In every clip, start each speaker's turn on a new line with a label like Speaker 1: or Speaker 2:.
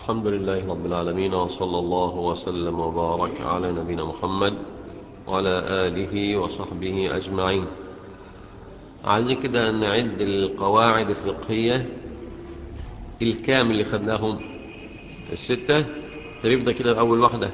Speaker 1: الحمد لله رب العالمين وصلى الله وسلم وبارك على نبينا محمد وعلى آله وصحبه أجمعين عايزين كده نعد القواعد الفقهية الكامل اللي خدناهم الستة طب يبدأ كده أول واحدة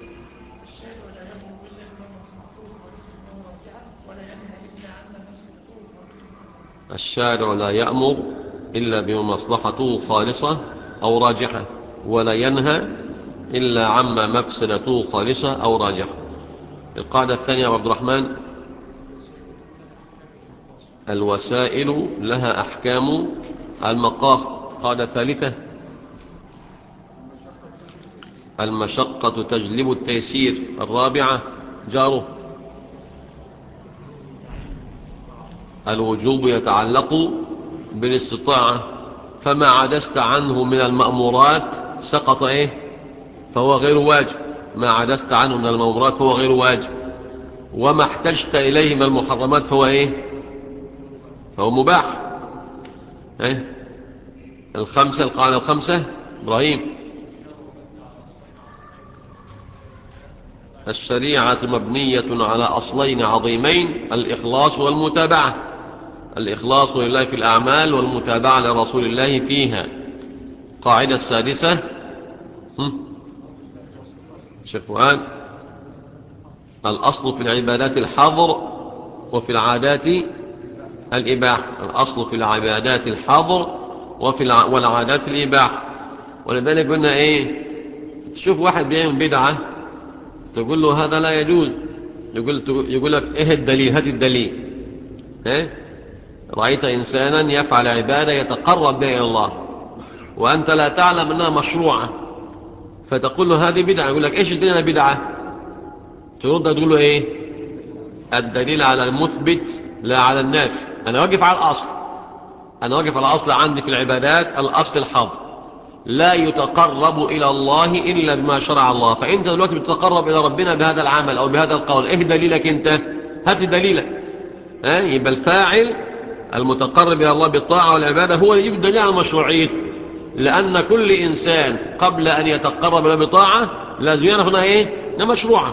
Speaker 1: الشارع لا يأمر إلا بمصلحته خالصة أو راجحة ولا ينهى إلا عما مفسدته خالصة أو راجحة القاعدة الثانية عبد الرحمن الوسائل لها أحكام المقاصد قاعدة ثالثة المشقة تجلب التيسير الرابعة جاره الوجوب يتعلق بالاستطاعة فما عدست عنه من المأمورات سقط ايه فهو غير واجب ما عدست عنه من المأمورات فهو غير واجب وما احتجت إليه من المحرمات فهو ايه فهو مباح ايه الخمسة القاعدة الخمسة إبراهيم الشريعة مبنية على أصلين عظيمين الإخلاص والمتابعة الإخلاص لله في الأعمال والمتابعة لرسول الله فيها قاعدة السادسة شيخ فؤاد الأصل في العبادات الحظر وفي العادات الإباحة الأصل في العبادات الحظر وفي الع... والعادات الإباحة ولذلك قلنا إيه تشوف واحد بيعمل بدعة تقول له هذا لا يجوز يقول, يقول لك إيه الدليل هات الدليل إيه؟ رأيت إنسانا يفعل عبادة يتقرب بها إلى الله وأنت لا تعلم أنها مشروعة فتقول له هذه بدعة يقول لك إيش الدليل بدعة ترد تقول له إيه الدليل على المثبت لا على النافي أنا واقف على الأصل أنا واقف على الأصل عندي في العبادات الأصل الحظ لا يتقرب إلى الله إلا بما شرع الله فأنت دلوقتي بتتقرب إلى ربنا بهذا العمل أو بهذا القول إيه دليلك أنت هات دليلك ها يبقى الفاعل المتقرب إلى الله بالطاعة والعبادة هو اللي يجب دليل على مشروعيته لأن كل إنسان قبل أن يتقرب له بطاعة لازم يعرف أنها إيه؟ أنها مشروعة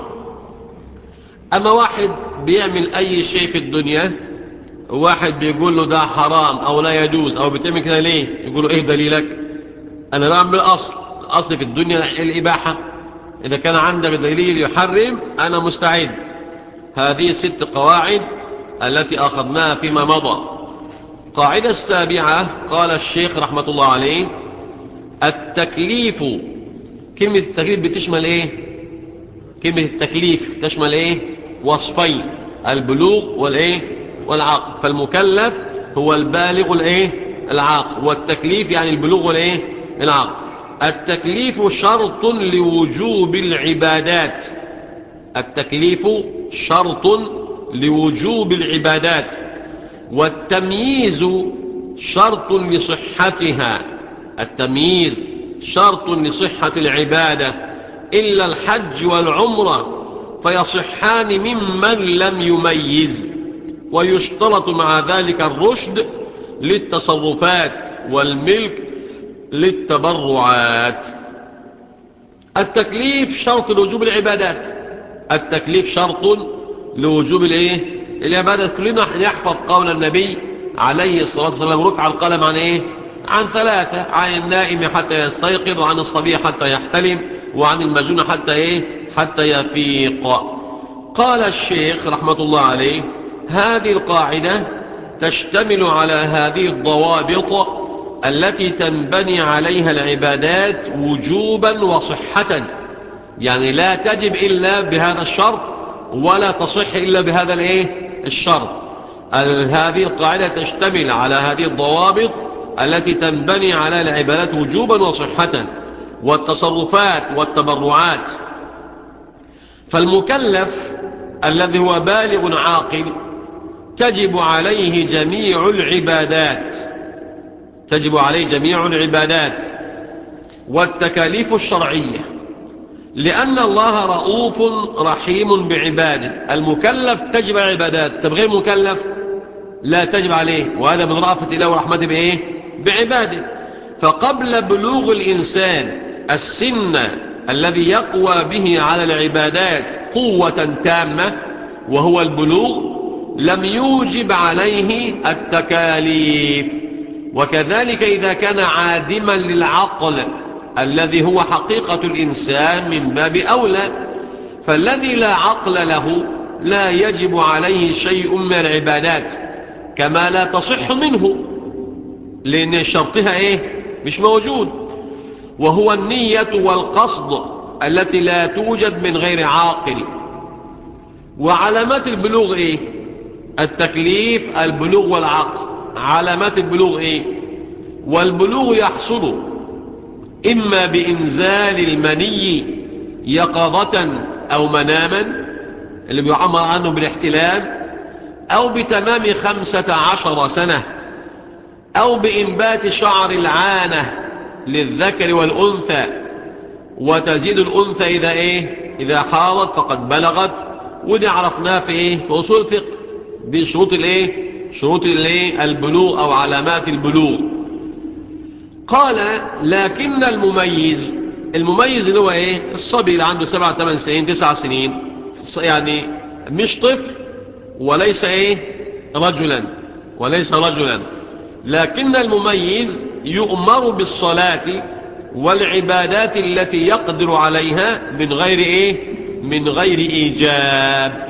Speaker 1: أما واحد بيعمل أي شيء في الدنيا واحد بيقول له ده حرام أو لا يجوز أو بتعمل كده ليه يقول له إيه دليلك أنا بعمل بالأصل الأصل في الدنيا الإباحة إذا كان عندك دليل يحرم أنا مستعد هذه ست قواعد التي أخذناها فيما مضى قاعدة السابعة قال الشيخ رحمة الله عليه التكليف كلمة التكليف بتشمل ايه كلمة التكليف تشمل ايه وصفين البلوغ والايه والعقل فالمكلف هو البالغ الايه العاقل والتكليف يعني البلوغ والايه العقل التكليف شرط لوجوب العبادات التكليف شرط لوجوب العبادات والتمييز شرط لصحتها التمييز شرط لصحة العبادة إلا الحج والعمرة فيصحان ممن لم يميز ويشترط مع ذلك الرشد للتصرفات والملك للتبرعات التكليف شرط لوجوب العبادات التكليف شرط لوجوب الايه العبادة كلنا يحفظ قول النبي عليه الصلاة والسلام رفع القلم عن ايه عن ثلاثة عن النائم حتى يستيقظ وعن الصبي حتى يحتلم وعن المجنون حتى ايه حتى يفيق قال الشيخ رحمة الله عليه هذه القاعدة تشتمل على هذه الضوابط التي تنبني عليها العبادات وجوبا وصحة يعني لا تجب إلا بهذا الشرط ولا تصح إلا بهذا الايه الشرط هذه القاعدة تشتمل على هذه الضوابط التي تنبني على العبادات وجوبا وصحة والتصرفات والتبرعات فالمكلف الذي هو بالغ عاقل تجب عليه جميع العبادات تجب عليه جميع العبادات والتكاليف الشرعية لأن الله رؤوف رحيم بعباده المكلف تجب على العبادات طب غير مكلف لا تجب عليه وهذا من رأفة الله ورحمته بإيه بعباده فقبل بلوغ الإنسان السن الذي يقوى به على العبادات قوة تامة وهو البلوغ لم يوجب عليه التكاليف وكذلك إذا كان عادما للعقل الذي هو حقيقة الإنسان من باب أولى فالذي لا عقل له لا يجب عليه شيء من العبادات كما لا تصح منه لأن شرطها إيه مش موجود وهو النية والقصد التي لا توجد من غير عاقل وعلامات البلوغ إيه التكليف البلوغ والعقل علامات البلوغ إيه والبلوغ يحصل إما بإنزال المني يقظة أو مناما اللي بيعمر عنه بالاحتلام أو بتمام خمسة عشر سنة أو بإنبات شعر العانة للذكر والأنثى وتزيد الأنثى إذا إيه إذا حاضت فقد بلغت ودي عرفناه في إيه في أصول الفقه دي شروط الإيه شروط الإيه البلوغ أو علامات البلوغ قال لكن المميز المميز اللي هو إيه الصبي اللي عنده سبع ثمان سنين تسع سنين يعني مش طفل وليس إيه رجلا وليس رجلا لكن المميز يؤمر بالصلاة والعبادات التي يقدر عليها من غير إيه من غير إيجاب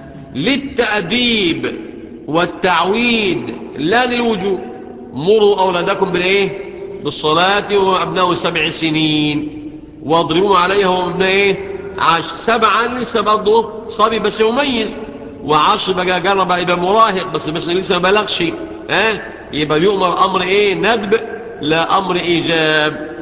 Speaker 1: للتأديب والتعويد لا للوجوب مروا أولادكم بالإيه بالصلاة وأبناء سبع سنين واضربوا عليها وابن إيه عش سبعا لسه برضه صبي بس مميز وعشر بقى جرب يبقى مراهق بس بس لسه ما بلغش ها أه؟ يبقى يؤمر أمر إيه ندب لا أمر إيجاب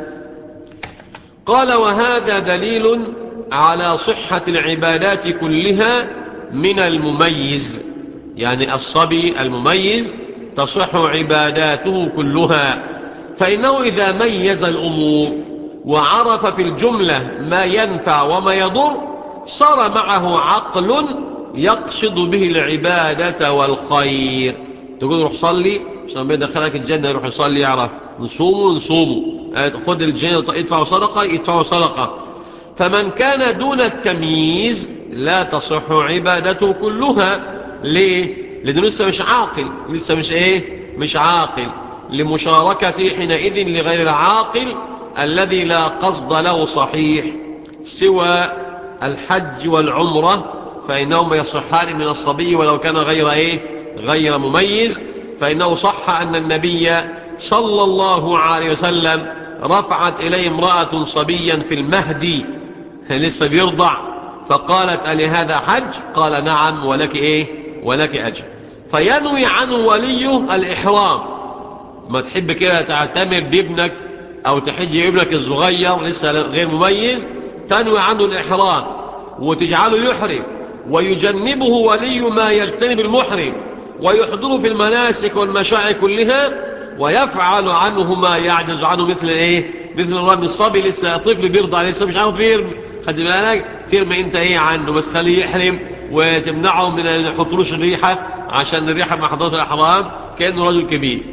Speaker 1: قال وهذا دليل على صحة العبادات كلها من المميز يعني الصبي المميز تصح عباداته كلها فإنه إذا ميز الأمور وعرف في الجملة ما ينفع وما يضر صار معه عقل يقصد به العبادة والخير تقول روح صلي عشان بيدخلك الجنة يروح يصلي يعرف نصومه نصومه خد الجنة يدفع صدقة يدفع صدقة فمن كان دون التمييز لا تصح عبادته كلها ليه لأنه لسه مش عاقل لسه مش ايه مش عاقل لمشاركته حينئذ لغير العاقل الذي لا قصد له صحيح سوى الحج والعمرة فإنهما يصحان من الصبي ولو كان غير إيه غير مميز فإنه صح أن النبي صلى الله عليه وسلم رفعت إليه امرأة صبيا في المهدي لسه بيرضع فقالت ألي هذا حج قال نعم ولك إيه ولك أجر فينوي عنه وليه الإحرام ما تحب كده تعتمر بابنك أو تحج ابنك الصغير لسه غير مميز تنوي عنه الإحرام وتجعله يحرم ويجنبه ولي ما يجتنب المحرم ويحضره في المناسك والمشاعر كلها ويفعل عنه ما يعجز عنه مثل ايه مثل الرمي الصبي لسه طفل بيرضع لسه مش عارف يرمي خد بالك ترمي انت ايه عنه بس خليه يحرم وتمنعه من ان يحطلوش الريحه عشان الريحه مع حضرات الاحرام كانه رجل كبير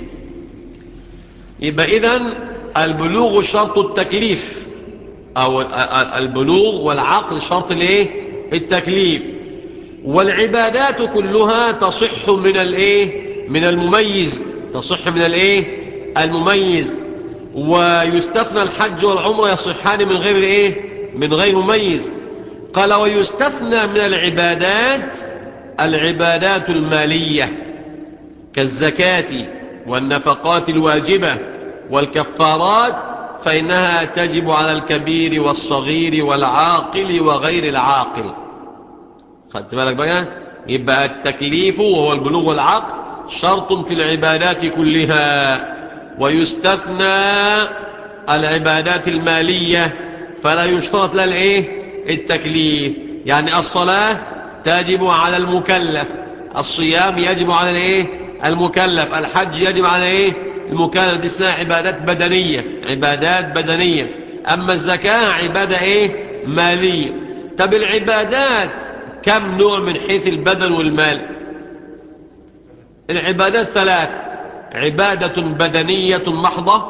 Speaker 1: يبقى اذا البلوغ شرط التكليف او البلوغ والعقل شرط الايه التكليف والعبادات كلها تصح من الايه من المميز تصح من الايه المميز ويستثنى الحج والعمره يصحان من غير الايه من غير مميز قال ويستثنى من العبادات العبادات الماليه كالزكاه والنفقات الواجبه والكفارات فانها تجب على الكبير والصغير والعاقل وغير العاقل خدت بالك بقى يبقى التكليف وهو البلوغ والعقل شرط في العبادات كلها ويستثنى العبادات المالية فلا يشترط لها الايه التكليف يعني الصلاة تجب على المكلف الصيام يجب على الايه المكلف الحج يجب على ايه المكلف دي اسمها عبادات بدنية عبادات بدنية اما الزكاة عبادة ايه مالية طب العبادات كم نوع من حيث البدن والمال العبادات ثلاث عبادة بدنية محضة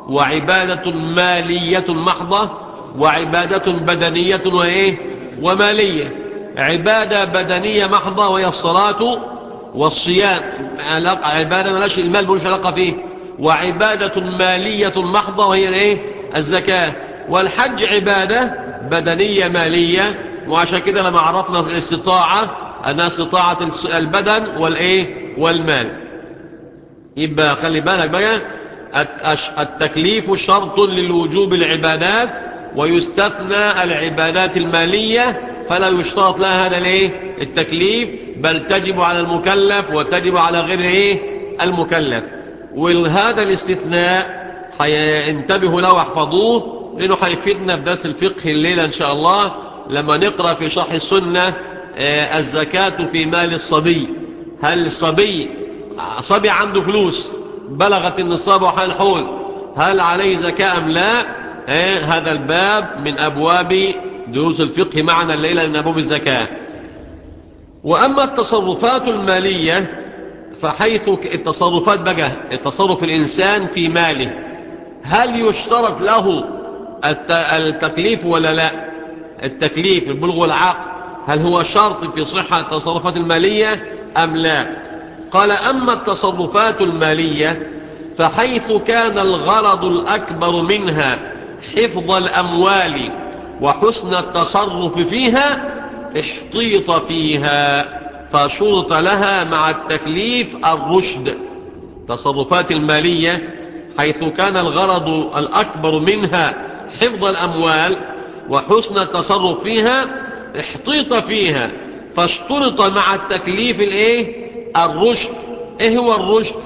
Speaker 1: وعبادة مالية محضة وعبادة بدنية وإيه ومالية عبادة بدنية محضة وهي الصلاة والصيام عبادة ملاش المال ملوش علاقة فيه وعبادة مالية محضة وهي الايه الزكاة والحج عبادة بدنية مالية وعشان كده لما عرفنا الاستطاعة أنها استطاعة البدن والإيه والمال يبقى خلي بالك بقى التكليف شرط للوجوب العبادات ويستثنى العبادات المالية فلا يشترط لها هذا الايه التكليف بل تجب على المكلف وتجب على غير ايه المكلف وهذا الاستثناء انتبهوا له واحفظوه لانه هيفيدنا في درس الفقه الليله ان شاء الله لما نقرا في شرح السنه الزكاه في مال الصبي هل الصبي صبي عنده فلوس بلغت النصاب وحال الحول هل عليه زكاه ام لا هذا الباب من ابواب دروس الفقه معنا الليله من ابواب الزكاه واما التصرفات الماليه فحيث التصرفات بقى التصرف الإنسان في ماله هل يشترط له التكليف ولا لا التكليف البلغ والعقل هل هو شرط في صحة التصرفات المالية أم لا قال أما التصرفات المالية فحيث كان الغرض الأكبر منها حفظ الأموال وحسن التصرف فيها احتيط فيها فشرط لها مع التكليف الرشد تصرفات المالية حيث كان الغرض الأكبر منها حفظ الأموال وحسن التصرف فيها احتيط فيها فاشترط مع التكليف الايه الرشد ايه هو الرشد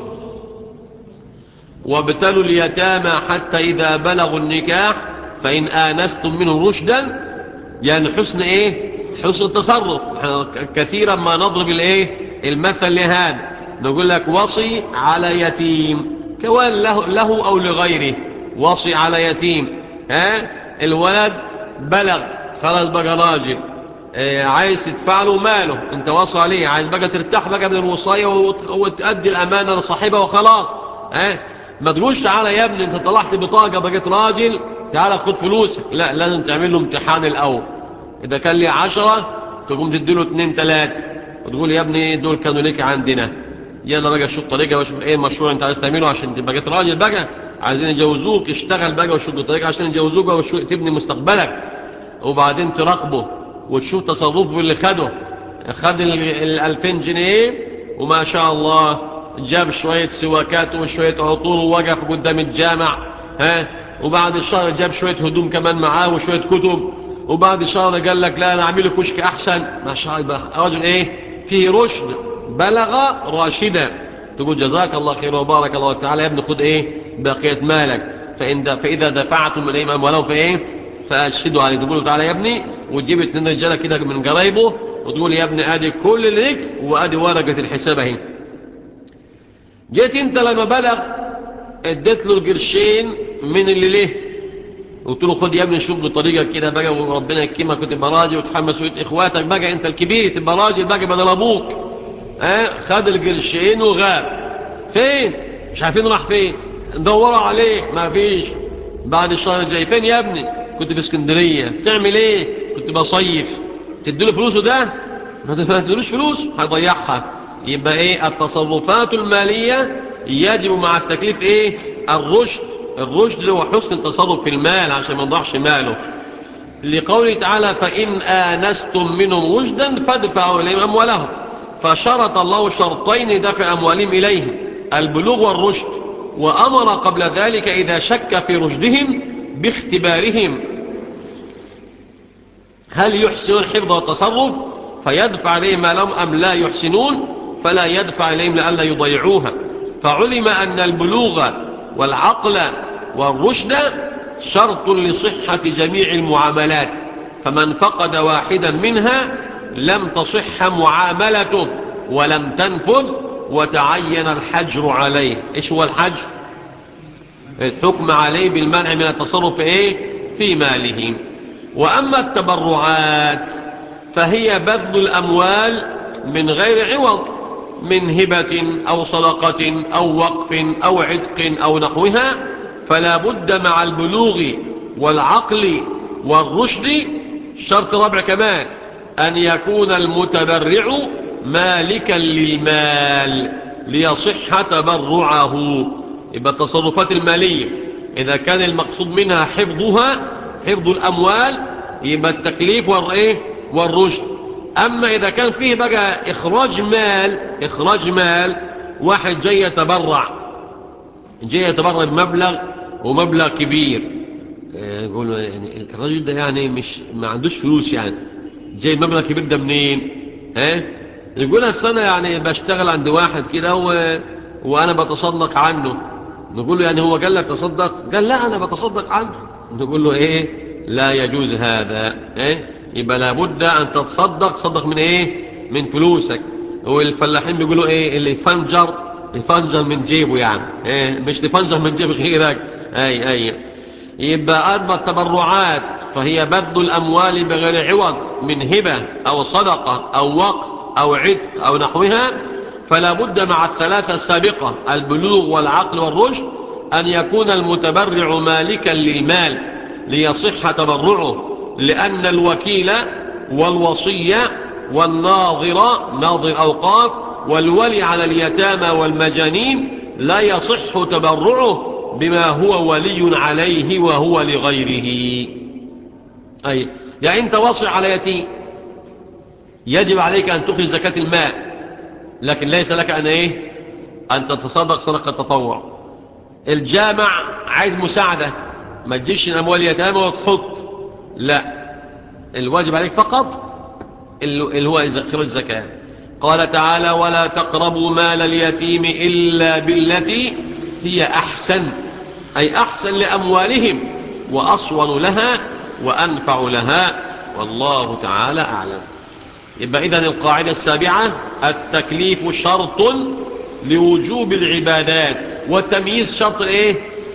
Speaker 1: وابتلوا اليتامى حتى إذا بلغوا النكاح فإن آنستم منه رشدا يعني حسن ايه حسن التصرف كثيرا ما نضرب الايه المثل لهذا نقول لك وصي على يتيم كوان له, له او لغيره وصي على يتيم ها الولد بلغ خلاص بقى راجل اه عايز تدفع له ماله انت وصي عليه عايز بقى ترتاح بقى من الوصايه وتؤدي الامانه لصاحبها وخلاص ها ما تقولش تعالى يا ابني انت طلعت بطاقه بقيت راجل تعالى خد فلوسك لا لازم تعمل له امتحان الاول إذا كان لي عشرة تقوم تديله اتنين تلاتة وتقول يا ابني دول كانوا ليك عندنا يلا بقى شوف طريقة وشوف ايه المشروع انت عايز تعمله عشان تبقى جيت راجل بقى عايزين يجوزوك اشتغل بقى وشوف طريقة عشان يجوزوك بقى وشوف تبني مستقبلك وبعدين تراقبه وتشوف تصرفه اللي خده خد ال 2000 جنيه وما شاء الله جاب شوية سواكات وشوية عطور ووقف قدام الجامع ها وبعد الشهر جاب شوية هدوم كمان معاه وشوية كتب وبعد شهر قال لك لا انا اعمل له كشك احسن ما شاء الله رجل ايه فيه رشد بلغ راشدا تقول جزاك الله خير وبارك الله تعالى يا ابني خد ايه بقيه مالك فإن فاذا دفعتم اليهم اموالهم فايه فاشهدوا عليه تقول له تعالى يا ابني وتجيب اتنين رجاله كده من قرايبه وتقول يا ابني ادي كل اللي ليك وادي ورقه الحساب اهي جيت انت لما بلغ اديت له القرشين من اللي ليه قلت له خد يا ابني شوف بطريقه كده بقى وربنا يكرمك وتبقى راجل وتحمس ويت اخواتك بقى انت الكبير تبقى راجل بقى بدل ابوك ها أه؟ خد القرشين وغاب فين مش عارفين راح فين ندوروا عليه ما فيش بعد الشهر الجاي فين يا ابني كنت في اسكندريه بتعمل ايه كنت بصيف تديله فلوسه ده ما تديلوش فلوس هيضيعها يبقى ايه التصرفات الماليه يجب مع التكليف ايه الرشد الرشد هو حسن التصرف في المال عشان ما يضيعش ماله لقوله تعالى فإن آنستم منهم رشدا فادفعوا إليهم أموالهم فشرط الله شرطين دفع أموالهم إليهم البلوغ والرشد وأمر قبل ذلك إذا شك في رشدهم باختبارهم هل يحسنون الحفظ والتصرف فيدفع إليهم مالهم أم لا يحسنون فلا يدفع إليهم لألا يضيعوها فعلم أن البلوغ والعقل والرشد شرط لصحة جميع المعاملات فمن فقد واحدا منها لم تصح معاملته ولم تنفذ وتعين الحجر عليه ايش هو الحجر الحكم عليه بالمنع من التصرف ايه في ماله واما التبرعات فهي بذل الاموال من غير عوض من هبة او صدقة او وقف او عتق او نحوها فلا بد مع البلوغ والعقل والرشد شرط رابع كمان أن يكون المتبرع مالكا للمال ليصح تبرعه يبقى التصرفات المالية إذا كان المقصود منها حفظها حفظ الأموال يبقى التكليف والإيه والرشد أما إذا كان فيه بقى إخراج مال إخراج مال واحد جاي يتبرع جاي يتبرع بمبلغ ومبلغ كبير يقول يعني الراجل ده يعني مش ما عندوش فلوس يعني جاي مبلغ كبير ده منين ها يقول السنة يعني بشتغل عند واحد كده و... وأنا بتصدق عنه نقول له يعني هو قال لك تصدق قال لا أنا بتصدق عنه نقول له إيه لا يجوز هذا إيه يبقى لابد أن تتصدق تصدق من إيه من فلوسك والفلاحين بيقولوا إيه اللي يفنجر يفنجر من جيبه يعني إيه مش تفنجر من جيب غيرك أي أي يبقى أما التبرعات فهي بذل الأموال بغير عوض من هبة أو صدقة أو وقف أو عتق أو نحوها فلا بد مع الثلاثة السابقة البلوغ والعقل والرشد أن يكون المتبرع مالكا للمال ليصح تبرعه لأن الوكيل والوصية والناظر ناظر الأوقاف والولي على اليتامى والمجانين لا يصح تبرعه بما هو ولي عليه وهو لغيره أي يعني أنت وصي على يتيم يجب عليك أن تخرج زكاة الماء لكن ليس لك أن إيه أن تتصدق صدقة تطوع الجامع عايز مساعدة ما تجيش الأموال يتامى وتحط لا الواجب عليك فقط اللي هو خرج الزكاة قال تعالى ولا تقربوا مال اليتيم إلا بالتي هي أحسن أي أحسن لأموالهم وأصون لها وأنفع لها والله تعالى أعلم يبقى إذن القاعدة السابعة التكليف شرط لوجوب العبادات والتمييز شرط إيه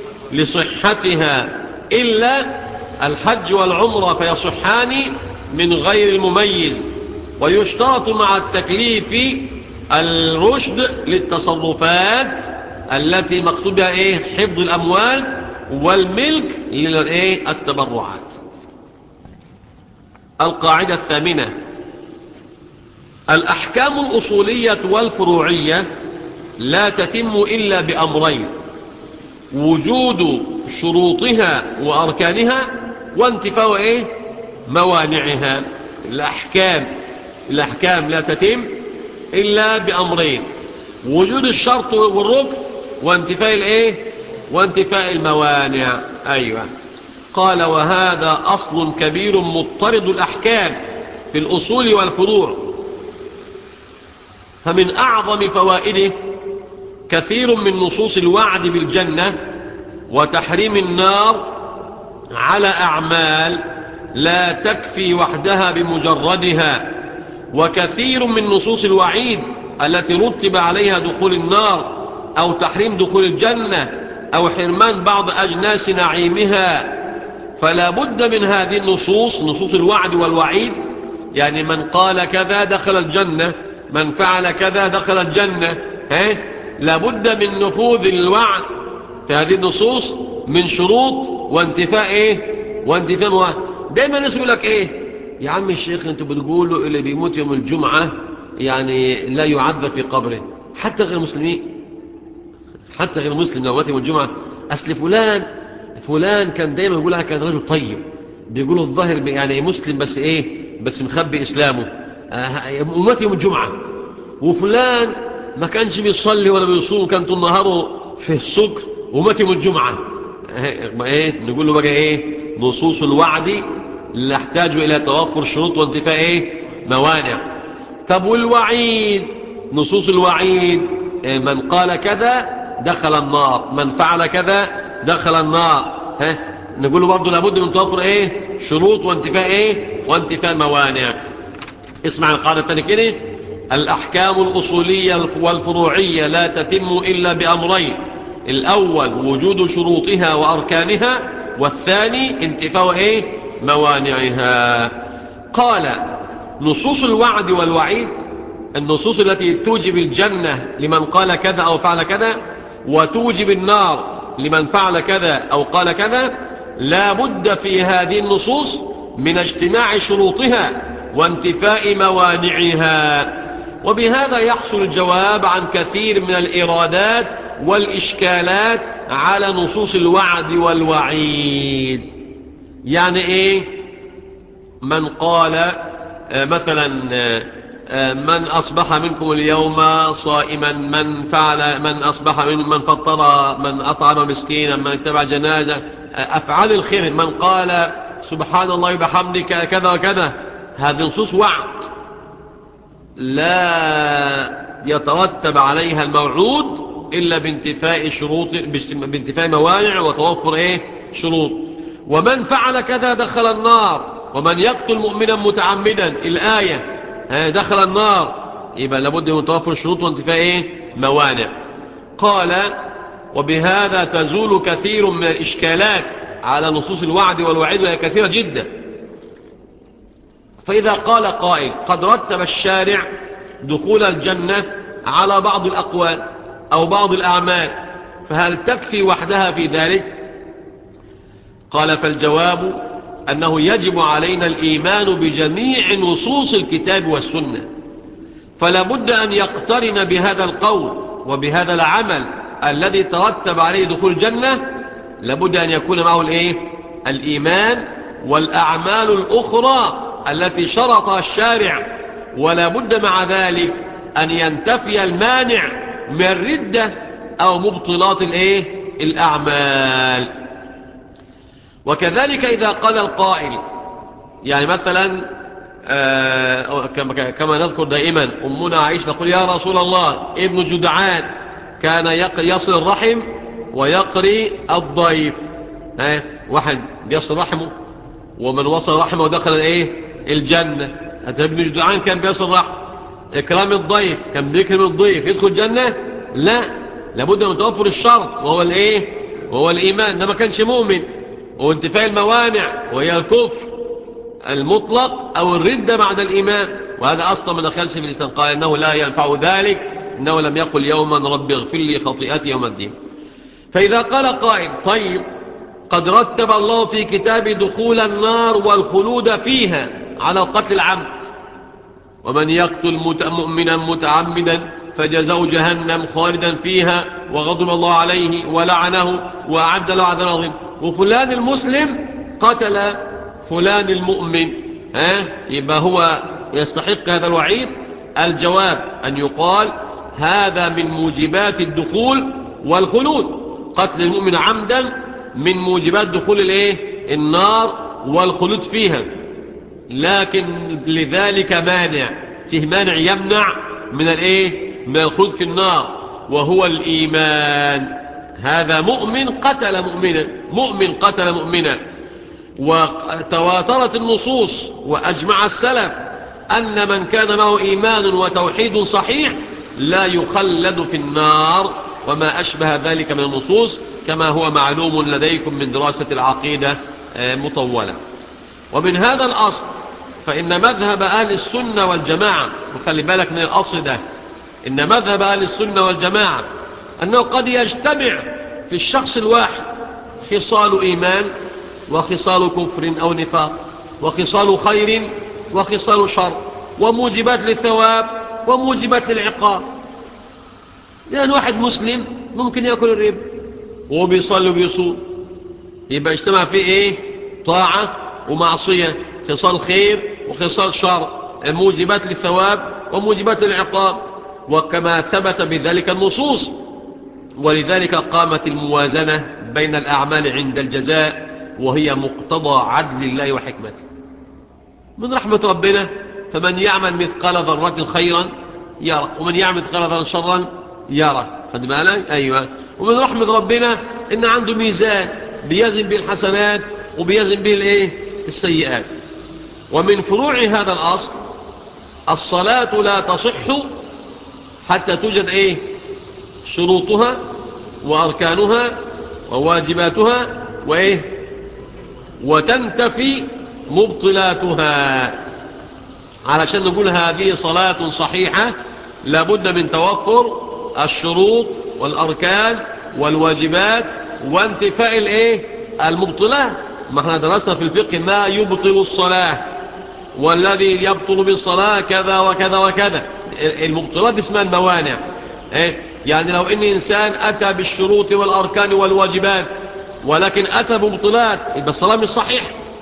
Speaker 1: لصحتها إلا الحج والعمرة فيصحان من غير المميز ويشترط مع التكليف الرشد للتصرفات التي مقصود بها إيه حفظ الأموال والملك للإيه التبرعات القاعدة الثامنة الأحكام الأصولية والفروعية لا تتم إلا بأمرين وجود شروطها وأركانها وانتفاء إيه؟ موانعها الأحكام الأحكام لا تتم إلا بأمرين وجود الشرط والركن وانتفاء الإيه؟ وانتفاء الموانع أيوة قال وهذا أصل كبير مضطرد الأحكام في الأصول والفروع فمن أعظم فوائده كثير من نصوص الوعد بالجنة وتحريم النار على أعمال لا تكفي وحدها بمجردها وكثير من نصوص الوعيد التي رتب عليها دخول النار أو تحريم دخول الجنة أو حرمان بعض أجناس نعيمها فلا بد من هذه النصوص نصوص الوعد والوعيد يعني من قال كذا دخل الجنة من فعل كذا دخل الجنة ها لابد من نفوذ الوعد في هذه النصوص من شروط وانتفاء ايه وانتفاء دايما الناس يقول لك ايه يا عم الشيخ انتوا بتقولوا اللي بيموت يوم الجمعة يعني لا يعذب في قبره حتى غير المسلمين حتى غير المسلم لو مات يوم الجمعة اصل فلان فلان كان دايما يقولها كان رجل طيب بيقولوا الظاهر يعني مسلم بس ايه بس مخبي اسلامه ومات يوم الجمعة وفلان ما كانش بيصلي ولا بيصوم كان طول نهاره في السكر ومات يوم الجمعة ايه نقول له بقى ايه نصوص الوعد اللي احتاج الى توفر شروط وانتفاء ايه موانع طب والوعيد نصوص الوعيد إيه من قال كذا دخل النار من فعل كذا دخل النار ها نقول له برضه لابد من توفر ايه شروط وانتفاء ايه وانتفاء موانع اسمع القاعدة الثانية كده الأحكام الأصولية والفروعية لا تتم إلا بأمرين الأول وجود شروطها وأركانها والثاني انتفاء إيه؟ موانعها قال نصوص الوعد والوعيد النصوص التي توجب الجنة لمن قال كذا أو فعل كذا وتوجب النار لمن فعل كذا أو قال كذا لا بد في هذه النصوص من اجتماع شروطها وانتفاء موانعها وبهذا يحصل الجواب عن كثير من الإرادات والإشكالات على نصوص الوعد والوعيد يعني إيه من قال مثلا من أصبح منكم اليوم صائما من فعل من أصبح من من فطر من أطعم مسكينا من اتبع جنازة أفعال الخير من قال سبحان الله بحمدك كذا وكذا هذه نصوص وعد لا يترتب عليها الموعود إلا بانتفاء شروط بانتفاء موانع وتوفر إيه شروط ومن فعل كذا دخل النار ومن يقتل مؤمنا متعمدا الآية دخل النار يبقى لابد من توفر شروط وانتفاء إيه موانع قال وبهذا تزول كثير من الإشكالات على نصوص الوعد والوعيد وهي كثيرة جدا فإذا قال قائل قد رتب الشارع دخول الجنة على بعض الأقوال أو بعض الأعمال فهل تكفي وحدها في ذلك قال فالجواب أنه يجب علينا الإيمان بجميع نصوص الكتاب والسنة فلا بد أن يقترن بهذا القول وبهذا العمل الذي ترتب عليه دخول الجنة لابد أن يكون معه الإيه؟ الإيمان والأعمال الأخرى التي شرطها الشارع ولا بد مع ذلك أن ينتفي المانع من الردة أو مبطلات الإيه؟ الأعمال وكذلك إذا قال القائل يعني مثلا آه كما نذكر دائما أمنا عائشة تقول يا رسول الله ابن جدعان كان يصل الرحم ويقري الضيف ها واحد بيصل رحمه ومن وصل رحمه ودخل الايه الجنة هذا ابن جدعان كان بيصل رحمه اكرام الضيف كان بيكرم الضيف يدخل الجنة لا لابد من توفر الشرط وهو الايه وهو الايمان ده ما كانش مؤمن وانتفاء الموانع وهي الكفر المطلق او الردة بعد الايمان وهذا اصلا ما دخلش في الاسلام قال انه لا ينفع ذلك انه لم يقل يوما رب اغفر لي خطيئتي يوم الدين فاذا قال قائل طيب قد رتب الله في كتاب دخول النار والخلود فيها على القتل العمد ومن يقتل مؤمنا متعمدا فجزاء جهنم خالدا فيها وغضب الله عليه ولعنه وأعد له عذاب عظيم وفلان المسلم قتل فلان المؤمن ها يبقى هو يستحق هذا الوعيد الجواب أن يقال هذا من موجبات الدخول والخلود قتل المؤمن عمدا من موجبات دخول الايه النار والخلود فيها لكن لذلك مانع فيه مانع يمنع من الايه من الخلود في النار وهو الإيمان هذا مؤمن قتل مؤمنا مؤمن قتل مؤمنا وتواترت النصوص وأجمع السلف أن من كان معه إيمان وتوحيد صحيح لا يخلد في النار وما أشبه ذلك من النصوص كما هو معلوم لديكم من دراسة العقيدة مطولة ومن هذا الأصل فإن مذهب أهل السنة والجماعة وخلي بالك من الأصل ده إن مذهب أهل السنة والجماعة أنه قد يجتمع في الشخص الواحد خصال إيمان وخصال كفر أو نفاق وخصال خير وخصال شر وموجبات للثواب وموجبات للعقاب لأن واحد مسلم ممكن يأكل الربا وهو بيصلي وبيصوم يبقى اجتمع فيه ايه طاعة ومعصية خصال خير وخصال شر موجبات للثواب وموجبات للعقاب وكما ثبت بذلك النصوص ولذلك قامت الموازنة بين الأعمال عند الجزاء وهي مقتضى عدل الله وحكمته من رحمة ربنا فمن يعمل مثقال ذرة خيرا يرى ومن يعمل مثقال ذرة شرا يرى خد بالك أيوة ومن رحمة ربنا إن عنده ميزان بيزن به الحسنات وبيزن به الايه السيئات ومن فروع هذا الأصل الصلاة لا تصح حتى توجد ايه شروطها وأركانها وواجباتها وايه وتنتفي مبطلاتها علشان نقول هذه صلاة صحيحة لابد من توفر الشروط والأركان والواجبات وانتفاء الايه المبطلات ما احنا درسنا في الفقه ما يبطل الصلاة والذي يبطل بالصلاة كذا وكذا وكذا المبطلات اسمها الموانع ايه يعني لو ان انسان اتى بالشروط والاركان والواجبات ولكن اتى بمبطلات يبقى الصلاة مش صحيح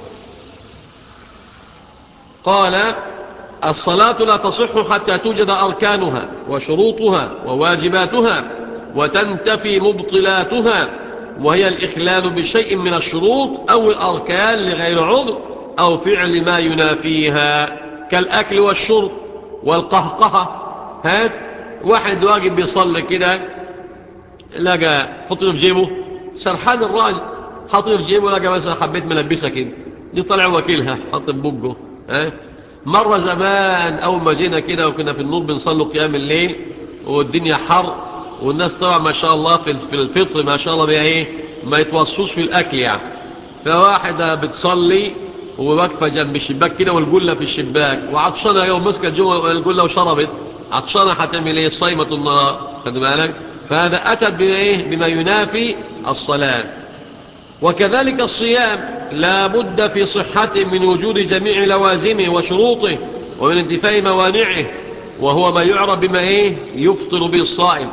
Speaker 1: قال الصلاة لا تصح حتى توجد أركانها وشروطها وواجباتها وتنتفي مبطلاتها وهي الإخلال بشيء من الشروط أو الأركان لغير عذر أو فعل ما ينافيها كالأكل والشرب والقهقهة ها واحد واجب بيصلي كده لقى حطه في جيبه سرحان الراجل حطه في جيبه لقى مثلا حبيت ملبسها كده دي طلع وكيلها حط في بقه ها مرة زمان أول ما جينا كده وكنا في النور بنصلوا قيام الليل والدنيا حر والناس طبعا ما شاء الله في الفطر ما شاء الله بها ايه ما يتوصوش في الأكل يعني فواحدة بتصلي وواقفة جنب الشباك كده والجلة في الشباك وعطشانة يوم مسكت جوه الجلة وشربت عطشانة هتعمل ايه صيمة النهار خد بالك فهذا أتت بما, إيه؟ بما ينافي الصلاة وكذلك الصيام لا بد في صحته من وجود جميع لوازمه وشروطه ومن انتفاء موانعه وهو ما يعرف بما ايه يفطر به الصائم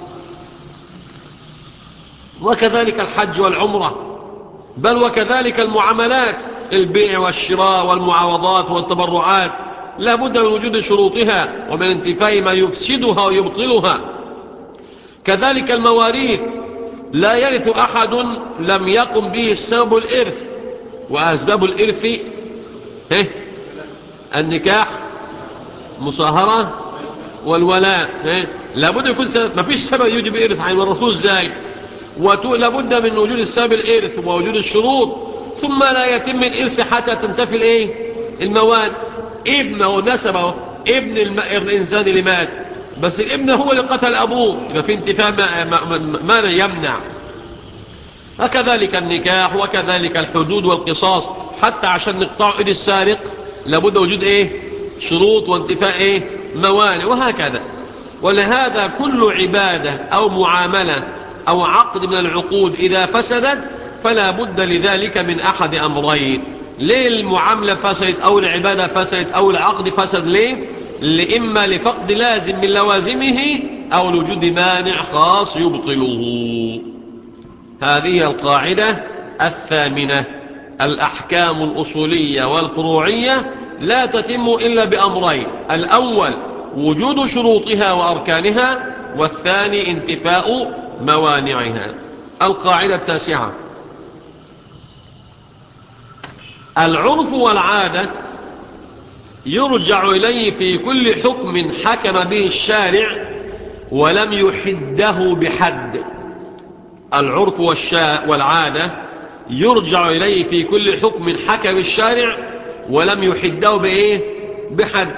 Speaker 1: وكذلك الحج والعمرة بل وكذلك المعاملات البيع والشراء والمعاوضات والتبرعات لا بد من وجود شروطها ومن انتفاء ما يفسدها ويبطلها كذلك المواريث لا يرث أحد لم يقم به السبب الإرث وأسباب الإرث هه النكاح مصاهرة والولاء هه لابد يكون سبب ما فيش سبب يجب إرث عن الرسول ازاي لابد من وجود السبب الإرث ووجود الشروط ثم لا يتم الإرث حتى تنتفي الايه الموان ابنه نسبه ابن الم... الإنسان اللي مات بس الابن هو اللي قتل أبوه يبقى في انتفاء ما, ما, ما لا يمنع وكذلك النكاح وكذلك الحدود والقصاص حتى عشان نقطع إيد السارق لابد وجود ايه شروط وانتفاء ايه موانع وهكذا ولهذا كل عبادة أو معاملة أو عقد من العقود إذا فسدت فلا بد لذلك من أحد أمرين ليه المعاملة فسدت أو العبادة فسدت أو العقد فسد ليه لإما لفقد لازم من لوازمه أو لوجود مانع خاص يبطله هذه القاعدة الثامنة الأحكام الأصولية والفروعية لا تتم إلا بأمرين الأول وجود شروطها وأركانها والثاني انتفاء موانعها القاعدة التاسعة العرف والعادة يرجع إليه في كل حكم حكم به الشارع ولم يحده بحد العرف والشاء والعادة يرجع إليه في كل حكم حكم الشارع ولم يحده بإيه بحد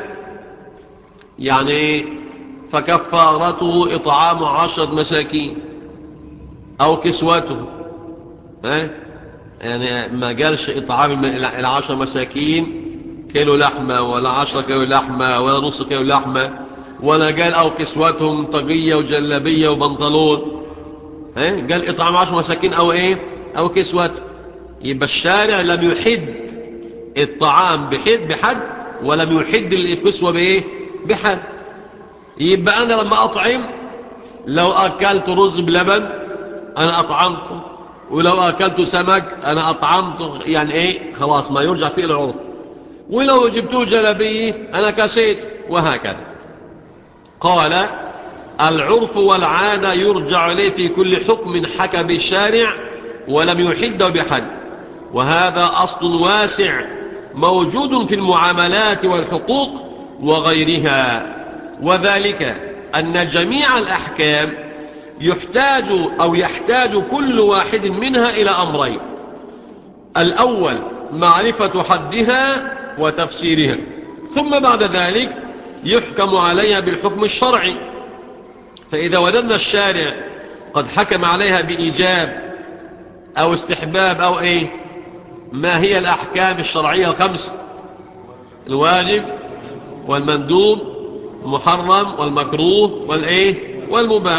Speaker 1: يعني فكفارته إطعام عشرة مساكين أو كسوته ها يعني ما قالش إطعام العشر مساكين كيلو لحمة ولا عشرة كيلو لحمة ولا نص كيلو لحمة ولا قال أو كسوتهم طقية وجلبية وبنطلون ها قال إطعام عشر مساكين أو إيه أو كسوته يبقى الشارع لم يحد الطعام بحد بحد ولم يحد الكسوة بإيه بحد يبقى أنا لما أطعم لو أكلت رز بلبن أنا أطعمته ولو أكلت سمك أنا أطعمته يعني إيه خلاص ما يرجع فيه العرف ولو جبته جلبيه أنا كسيت وهكذا قال العرف والعادة يرجع إليه في كل حكم حكى بالشارع ولم يحده بحد وهذا أصل واسع موجود في المعاملات والحقوق وغيرها وذلك أن جميع الأحكام يحتاج أو يحتاج كل واحد منها إلى أمرين الأول معرفة حدها وتفسيرها ثم بعد ذلك يحكم عليها بالحكم الشرعي فإذا وجدنا الشارع قد حكم عليها بإيجاب أو استحباب أو إيه ما هي الأحكام الشرعية الخمس الواجب والمندوب المحرم والمكروه والإيه والمباح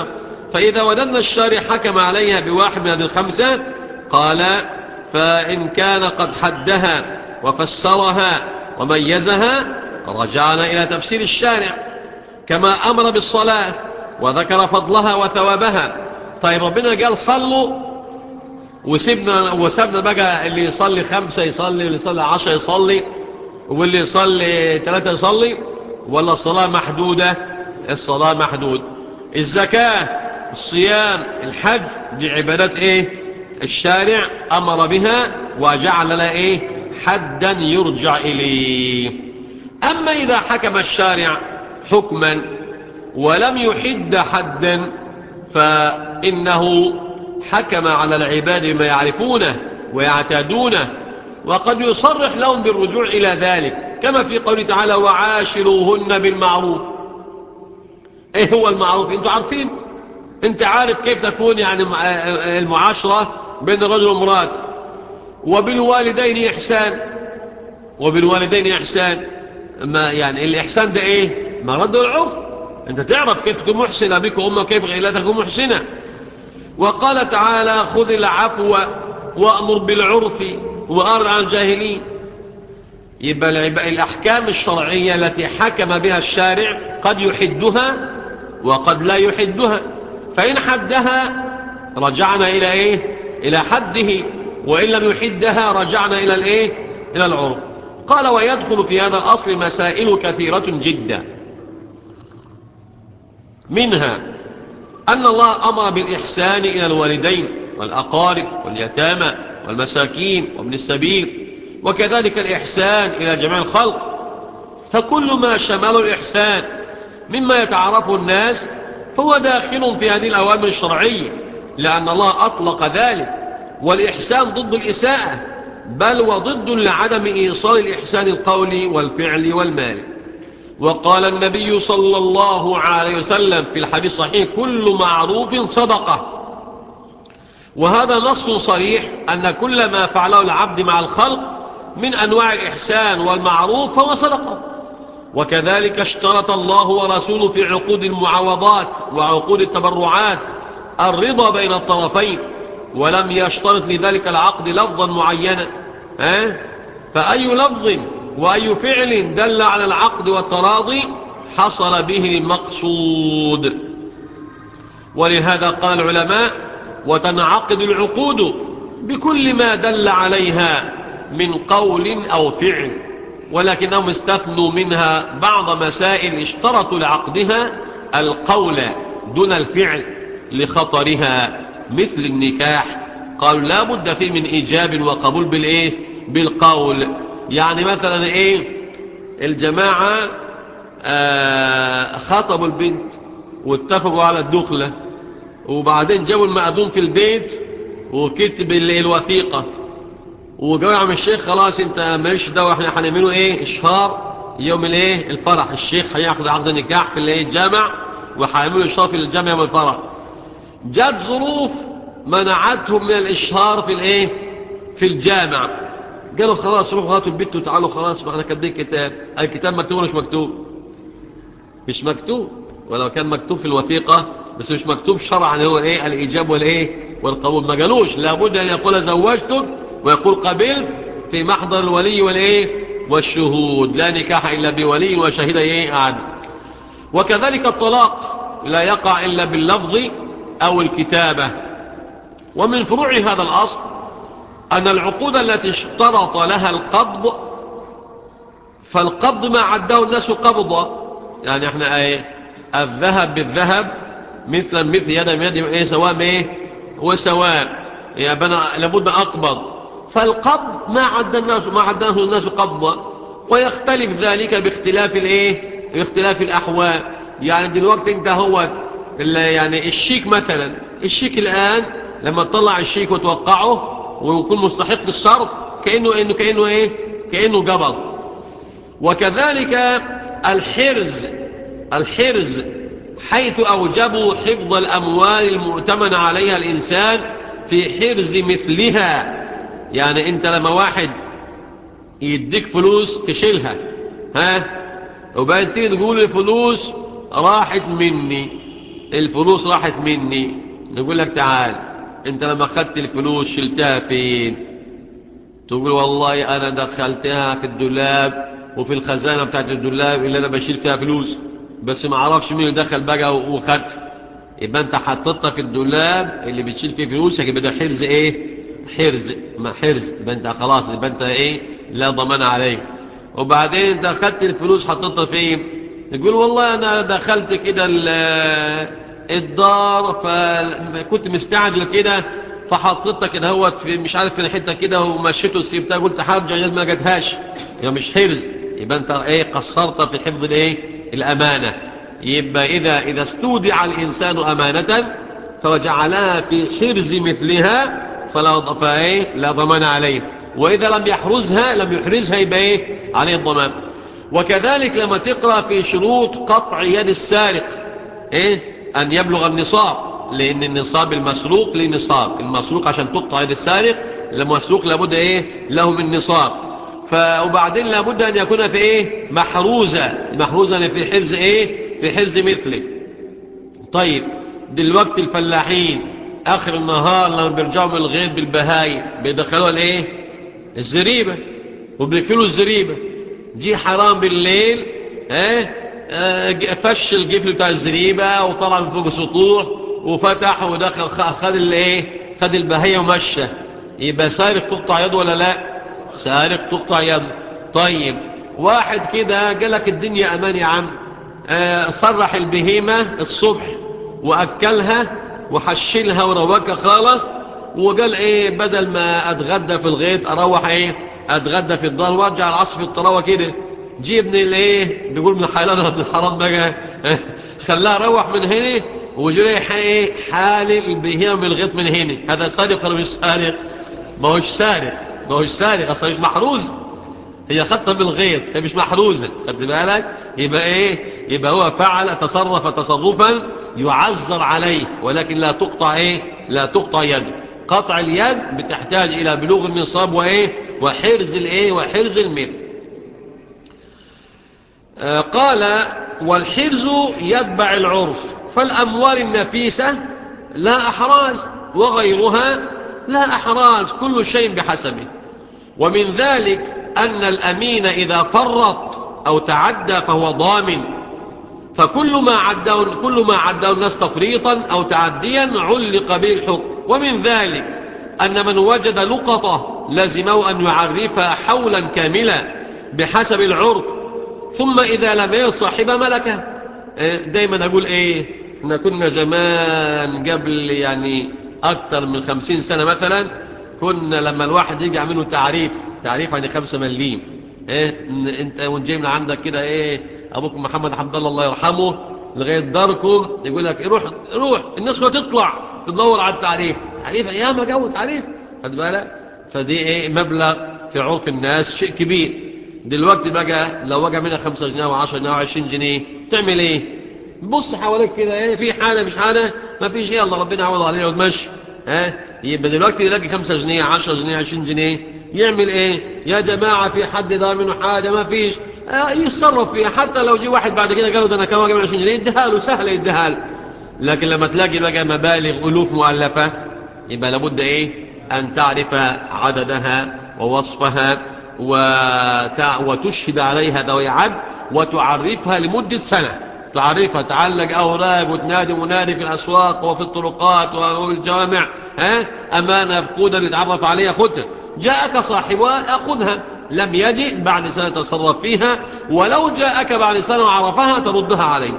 Speaker 1: فإذا وددنا الشارع حكم عليها بواحد من هذه الخمسة قال فإن كان قد حدها وفسرها وميزها رجعنا إلى تفسير الشارع كما أمر بالصلاة وذكر فضلها وثوابها طيب ربنا قال صلوا وسيبنا وسابنا بقى اللي يصلي خمسة يصلي واللي يصلي عشرة يصلي واللي يصلي ثلاثة يصلي ولا الصلاة محدودة الصلاة محدود الزكاة الصيام الحج دي عبادات ايه الشارع امر بها وجعل لها ايه حدا يرجع اليه اما اذا حكم الشارع حكما ولم يحد حدا فانه حكم على العباد بما يعرفونه ويعتادونه وقد يصرح لهم بالرجوع إلى ذلك كما في قوله تعالى وعاشروهن بالمعروف ايه هو المعروف انتوا عارفين انت عارف كيف تكون يعني المعاشرة بين الرجل والمرأة وبالوالدين إحسان وبالوالدين إحسان ما يعني الإحسان ده ايه ما رد العرف انت تعرف كيف تكون محسن أبيك وأمك وكيف لا تكون محسنة وقال تعالى خذ العفو وأمر بالعرف وأرض عن الجاهلين يبقى الأحكام الشرعية التي حكم بها الشارع قد يحدها وقد لا يحدها فإن حدها رجعنا إلى إيه إلى حده وإن لم يحدها رجعنا إلى الإيه إلى العرف قال ويدخل في هذا الأصل مسائل كثيرة جدا منها أن الله أمر بالإحسان إلى الوالدين والأقارب واليتامى والمساكين وابن السبيل وكذلك الإحسان إلى جميع الخلق فكل ما شمال الإحسان مما يتعرفه الناس فهو داخل في هذه الأوامر الشرعية لأن الله أطلق ذلك والإحسان ضد الإساءة بل وضد لعدم إيصال الإحسان القولي والفعل والمال وقال النبي صلى الله عليه وسلم في الحديث الصحيح كل معروف صدقة وهذا نص صريح أن كل ما فعله العبد مع الخلق من أنواع الإحسان والمعروف فهو صدقة وكذلك اشترط الله ورسوله في عقود المعاوضات وعقود التبرعات الرضا بين الطرفين ولم يشترط لذلك العقد لفظا معينا ها؟ فأي لفظ وأي فعل دل على العقد والتراضي حصل به المقصود ولهذا قال العلماء وتنعقد العقود بكل ما دل عليها من قول أو فعل ولكنهم استثنوا منها بعض مسائل اشترطوا لعقدها القول دون الفعل لخطرها مثل النكاح قالوا لا بد فيه من إيجاب وقبول بالإيه بالقول يعني مثلا إيه الجماعة آه خطبوا البنت واتفقوا على الدخلة وبعدين جابوا المأذون في البيت وكتب الوثيقة وقالوا يا عم الشيخ خلاص انت ماليش دعوه احنا هنعمله ايه اشهار يوم الايه الفرح الشيخ هياخد عقد النكاح في الايه الجامع وهيعملوا اشهار في الجامع يوم الفرح جت ظروف منعتهم من الاشهار في الايه في الجامع قالوا خلاص روحوا هاتوا البيت وتعالوا خلاص ما احنا كاتبين كتاب الكتاب مكتوب ولا مش مكتوب مش مكتوب ولو كان مكتوب في الوثيقه بس مش مكتوب شرعا هو ايه الايجاب والايه والقبول ما قالوش لابد ان يقول زوجتك ويقول قبلت في محضر الولي والايه والشهود لا نكاح الا بولي وشهد ايه عدل وكذلك الطلاق لا يقع الا باللفظ او الكتابه ومن فروع هذا الاصل ان العقود التي اشترط لها القبض فالقبض ما عده الناس قبضا يعني احنا ايه الذهب بالذهب مثلا مثل يدا بيد ايه سواء ايه وسواء يعني أنا لابد أقبض فالقبض ما عد الناس ما عداه الناس قبضا ويختلف ذلك باختلاف الايه باختلاف الأحوال يعني دلوقتي انت هو يعني الشيك مثلا الشيك الآن لما تطلع الشيك وتوقعه ويكون مستحق الصرف كأنه إنه كأنه ايه كأنه قبض وكذلك الحرز الحرز حيث أوجبوا حفظ الأموال المؤتمن عليها الإنسان في حرز مثلها يعني أنت لما واحد يديك فلوس تشيلها ها وبعدين تيجي تقول الفلوس راحت مني الفلوس راحت مني نقول لك تعال انت لما خدت الفلوس شلتها فين تقول والله انا دخلتها في الدولاب وفي الخزانة بتاعت الدولاب اللي انا بشيل فيها فلوس بس ما اعرفش مين اللي دخل بقى وخدت يبقى انت حطيتها في الدولاب اللي بتشيل فيه فلوسك يبقى ده حرز ايه حرز ما حرز يبقى انت خلاص يبقى انت ايه لا ضمان عليك وبعدين انت اخدت الفلوس حطيتها فين تقول والله انا دخلت كده الدار فكنت مستعجل كده فحطيتها كده هوت في مش عارف فين حته كده ومشيته سيبتها قلت هرجع ما جاتهاش يا مش حرز يبقى انت ايه قصرت في حفظ الايه الامانه يبقى اذا اذا استودع الانسان امانه فوجعلها في حرز مثلها فلا فايه لا ضمان عليه واذا لم يحرزها لم يحرزها يبقى ايه عليه الضمان وكذلك لما تقرا في شروط قطع يد السارق ايه ان يبلغ النصاب لان النصاب المسروق له نصاب المسروق عشان تقطع يد السارق المسروق لابد ايه له من نصاب وبعدين لابد ان يكون في ايه محروزه محروزه في حرز ايه في حرز مثله طيب دلوقتي الفلاحين اخر النهار لما بيرجعوا من الغيط بالبهايم بيدخلوها الايه الزريبه وبيقفلوا الزريبه جي حرام بالليل ايه اه فش القفل بتاع الزريبه وطلع من فوق السطوح وفتح ودخل خد الايه خد البهيه ومشى يبقى سارق تقطع يده ولا لا سارق تقطع يده طيب واحد كده قال لك الدنيا امان يا عم اه صرح البهيمه الصبح واكلها وحشلها وروكها خالص وقال ايه بدل ما اتغدى في الغيط اروح ايه اتغدى في الدار وارجع العصر في الطراوه كده جيبني الايه بيقول من حلال ولا من حرام بقى خلاها روح من هنا وجري ايه حالل البهيمه من الغيط من هنا هذا سارق ولا مش سارق ما هوش سارق ما هوش سارق اصلا مش محروز هي خدتها من الغيط هي مش محروزه خدت بالك يبقى ايه يبقى هو فعل تصرف تصرفا يعذر عليه ولكن لا تقطع ايه لا تقطع يده قطع اليد بتحتاج الى بلوغ النصاب وايه وحرز الايه وحرز المثل آه قال والحرز يتبع العرف فالاموال النفيسه لا احراز وغيرها لا احراز كل شيء بحسبه ومن ذلك ان الامين اذا فرط او تعدى فهو ضامن فكل ما عداه كل ما عداه الناس تفريطا او تعديا علق به الحكم ومن ذلك أن من وجد لقطة لزمه أن يعرفها حولا كاملا بحسب العرف ثم إذا لم يصاحب ملكه دايما أقول إيه إحنا كنا زمان قبل يعني أكثر من خمسين سنة مثلا كنا لما الواحد يجي منه تعريف تعريف يعني خمسة مليم إيه انت وانت جاي من عندك كده ايه ابوكم محمد حمد الله الله يرحمه لغايه داركم يقول لك روح روح الناس تطلع تدور على التعريف تعريف ايام جو تعريف خد بالك فدي ايه مبلغ في عرف الناس شيء كبير دلوقتي بقى لو وقع منها 5 جنيه و10 جنيه و20 جنيه تعمل ايه بص حواليك كده ايه في حاله مش حاله ما فيش ايه الله ربنا يعوض علينا وتمشي ها يبقى دلوقتي يلاقي 5 جنيه 10 جنيه 20 جنيه يعمل ايه يا جماعه في حد دار منه حاجه ما فيش آه يتصرف فيها حتى لو جه واحد بعد كده قال له ده انا كان واقع من 20 جنيه يديها له سهله يديها له لكن لما تلاقي بقى مبالغ ألوف مؤلفة يبقى لابد إيه أن تعرف عددها ووصفها وتع... وتشهد عليها ذوي عد وتعرفها لمدة سنة تعرفها تعلق أوراق وتنادي منادي في الأسواق وفي الطرقات وفي الجوامع ها أمانة فقودة اللي تعرف عليها خدها جاءك صاحبها أخذها لم يجئ بعد سنة تصرف فيها ولو جاءك بعد سنة وعرفها تردها عليه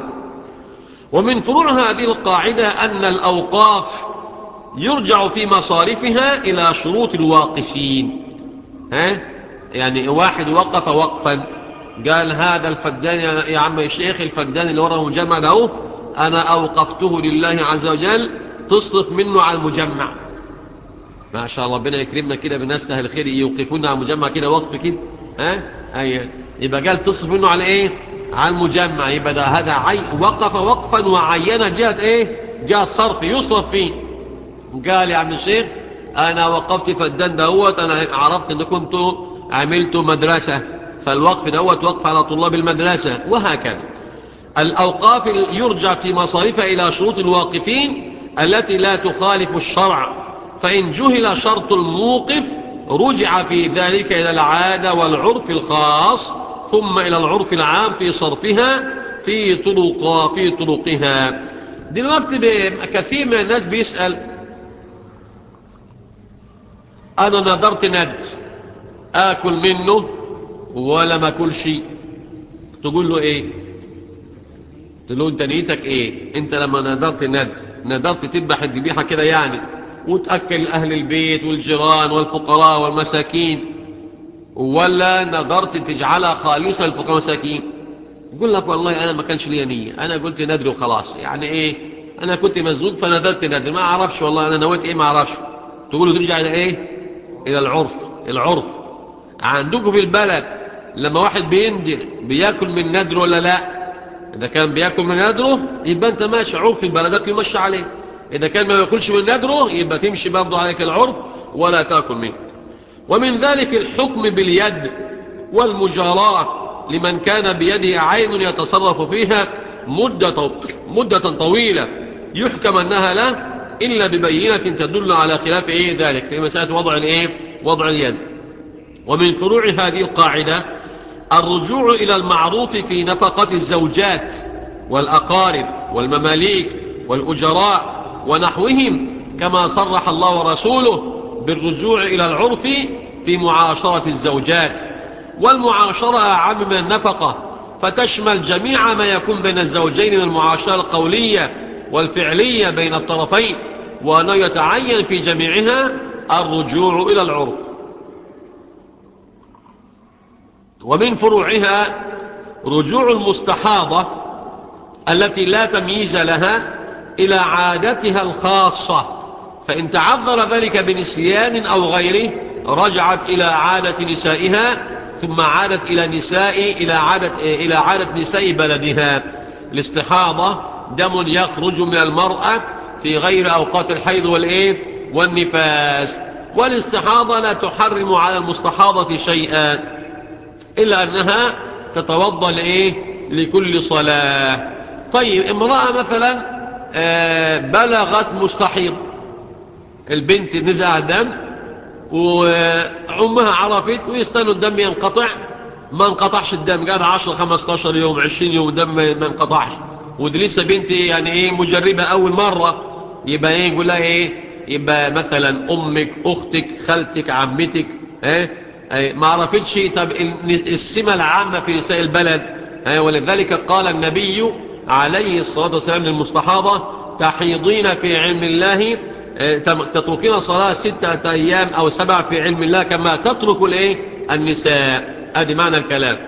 Speaker 1: ومن فروع هذه القاعدة أن الأوقاف يرجع في مصارفها إلى شروط الواقفين ها؟ يعني واحد وقف وقفا قال هذا الفدان يا عم الشيخ الفدان اللي ورا المجمع ده أنا أوقفته لله عز وجل تصرف منه على المجمع ما شاء الله ربنا يكرمنا كده بالناس أهل الخير يوقفون على المجمع كده وقف كده ها أي يبقى قال تصرف منه على إيه على المجمع يبقى ده هذا عي وقف وقفا وعين جهة ايه جهة صرف يصرف فيه قال يا عم الشيخ انا وقفت فدان دوت انا عرفت ان كنت عملت مدرسة فالوقف دوت وقف على طلاب المدرسة وهكذا الأوقاف يرجع في مصارفها إلى شروط الواقفين التي لا تخالف الشرع فإن جهل شرط الموقف رجع في ذلك إلى العادة والعرف الخاص ثم إلى العرف العام في صرفها في طرق في طرقها دلوقتي كثير من الناس بيسأل أنا نظرت ند آكل منه ولا ما أكل شيء تقول له إيه تقول له أنت نيتك إيه أنت لما نظرت ند نظرت تذبح الذبيحة كده يعني وتأكل أهل البيت والجيران والفقراء والمساكين ولا نظرت تجعلها خالصة للفقراء والمساكين يقول لك والله أنا ما كانش لي نية أنا قلت ندري وخلاص يعني إيه أنا كنت مزوج فنذرت ندري ما أعرفش والله أنا نويت إيه ما أعرفش تقول له ترجع إلى إيه إلى العرف العرف عندكم في البلد لما واحد بيندر بياكل من ندره ولا لا إذا كان بياكل من ندره يبقى أنت ماشي عرف البلدات يمشي عليه إذا كان ما بياكلش من ندره يبقى تمشي برضه عليك العرف ولا تاكل منه ومن ذلك الحكم باليد والمجاراة لمن كان بيده عين يتصرف فيها مدة, مدة طويلة يحكم أنها له إلا ببينة تدل على خلاف إيه ذلك في مسألة وضع الإيه وضع اليد ومن فروع هذه القاعدة الرجوع إلى المعروف في نفقة الزوجات والأقارب والمماليك والأجراء ونحوهم كما صرح الله ورسوله بالرجوع إلى العرف في معاشرة الزوجات والمعاشرة أعم من النفقة فتشمل جميع ما يكون بين الزوجين من المعاشرة القولية والفعلية بين الطرفين وأنه يتعين في جميعها الرجوع إلى العرف ومن فروعها رجوع المستحاضة التي لا تمييز لها إلى عادتها الخاصة فإن تعذر ذلك بنسيان أو غيره رجعت إلى عادة نسائها ثم عادت إلى نساء إلى عادة, إلى عادة نساء بلدها الاستحاضة دم يخرج من المرأة في غير أوقات الحيض والإيه والنفاس والاستحاضة لا تحرم على المستحاضة شيئا إلا أنها تتوضى لإيه لكل صلاة طيب امرأة مثلا بلغت مستحيض البنت نزع الدم وعمها عرفت ويستنوا الدم ينقطع ما انقطعش الدم قاعد 10 15 يوم 20 يوم دم ما انقطعش ودي لسه بنتي يعني ايه مجربة اول مرة يبقى ايه يقول لها ايه يبقى مثلا امك اختك خالتك عمتك ايه, ايه ما عرفتش طب السمة العامة في نساء البلد ايه ولذلك قال النبي عليه الصلاة والسلام للمستحاضة تحيضين في علم الله تتركين صلاة ستة أيام أو سبع في علم الله كما تترك الايه النساء هذه معنى الكلام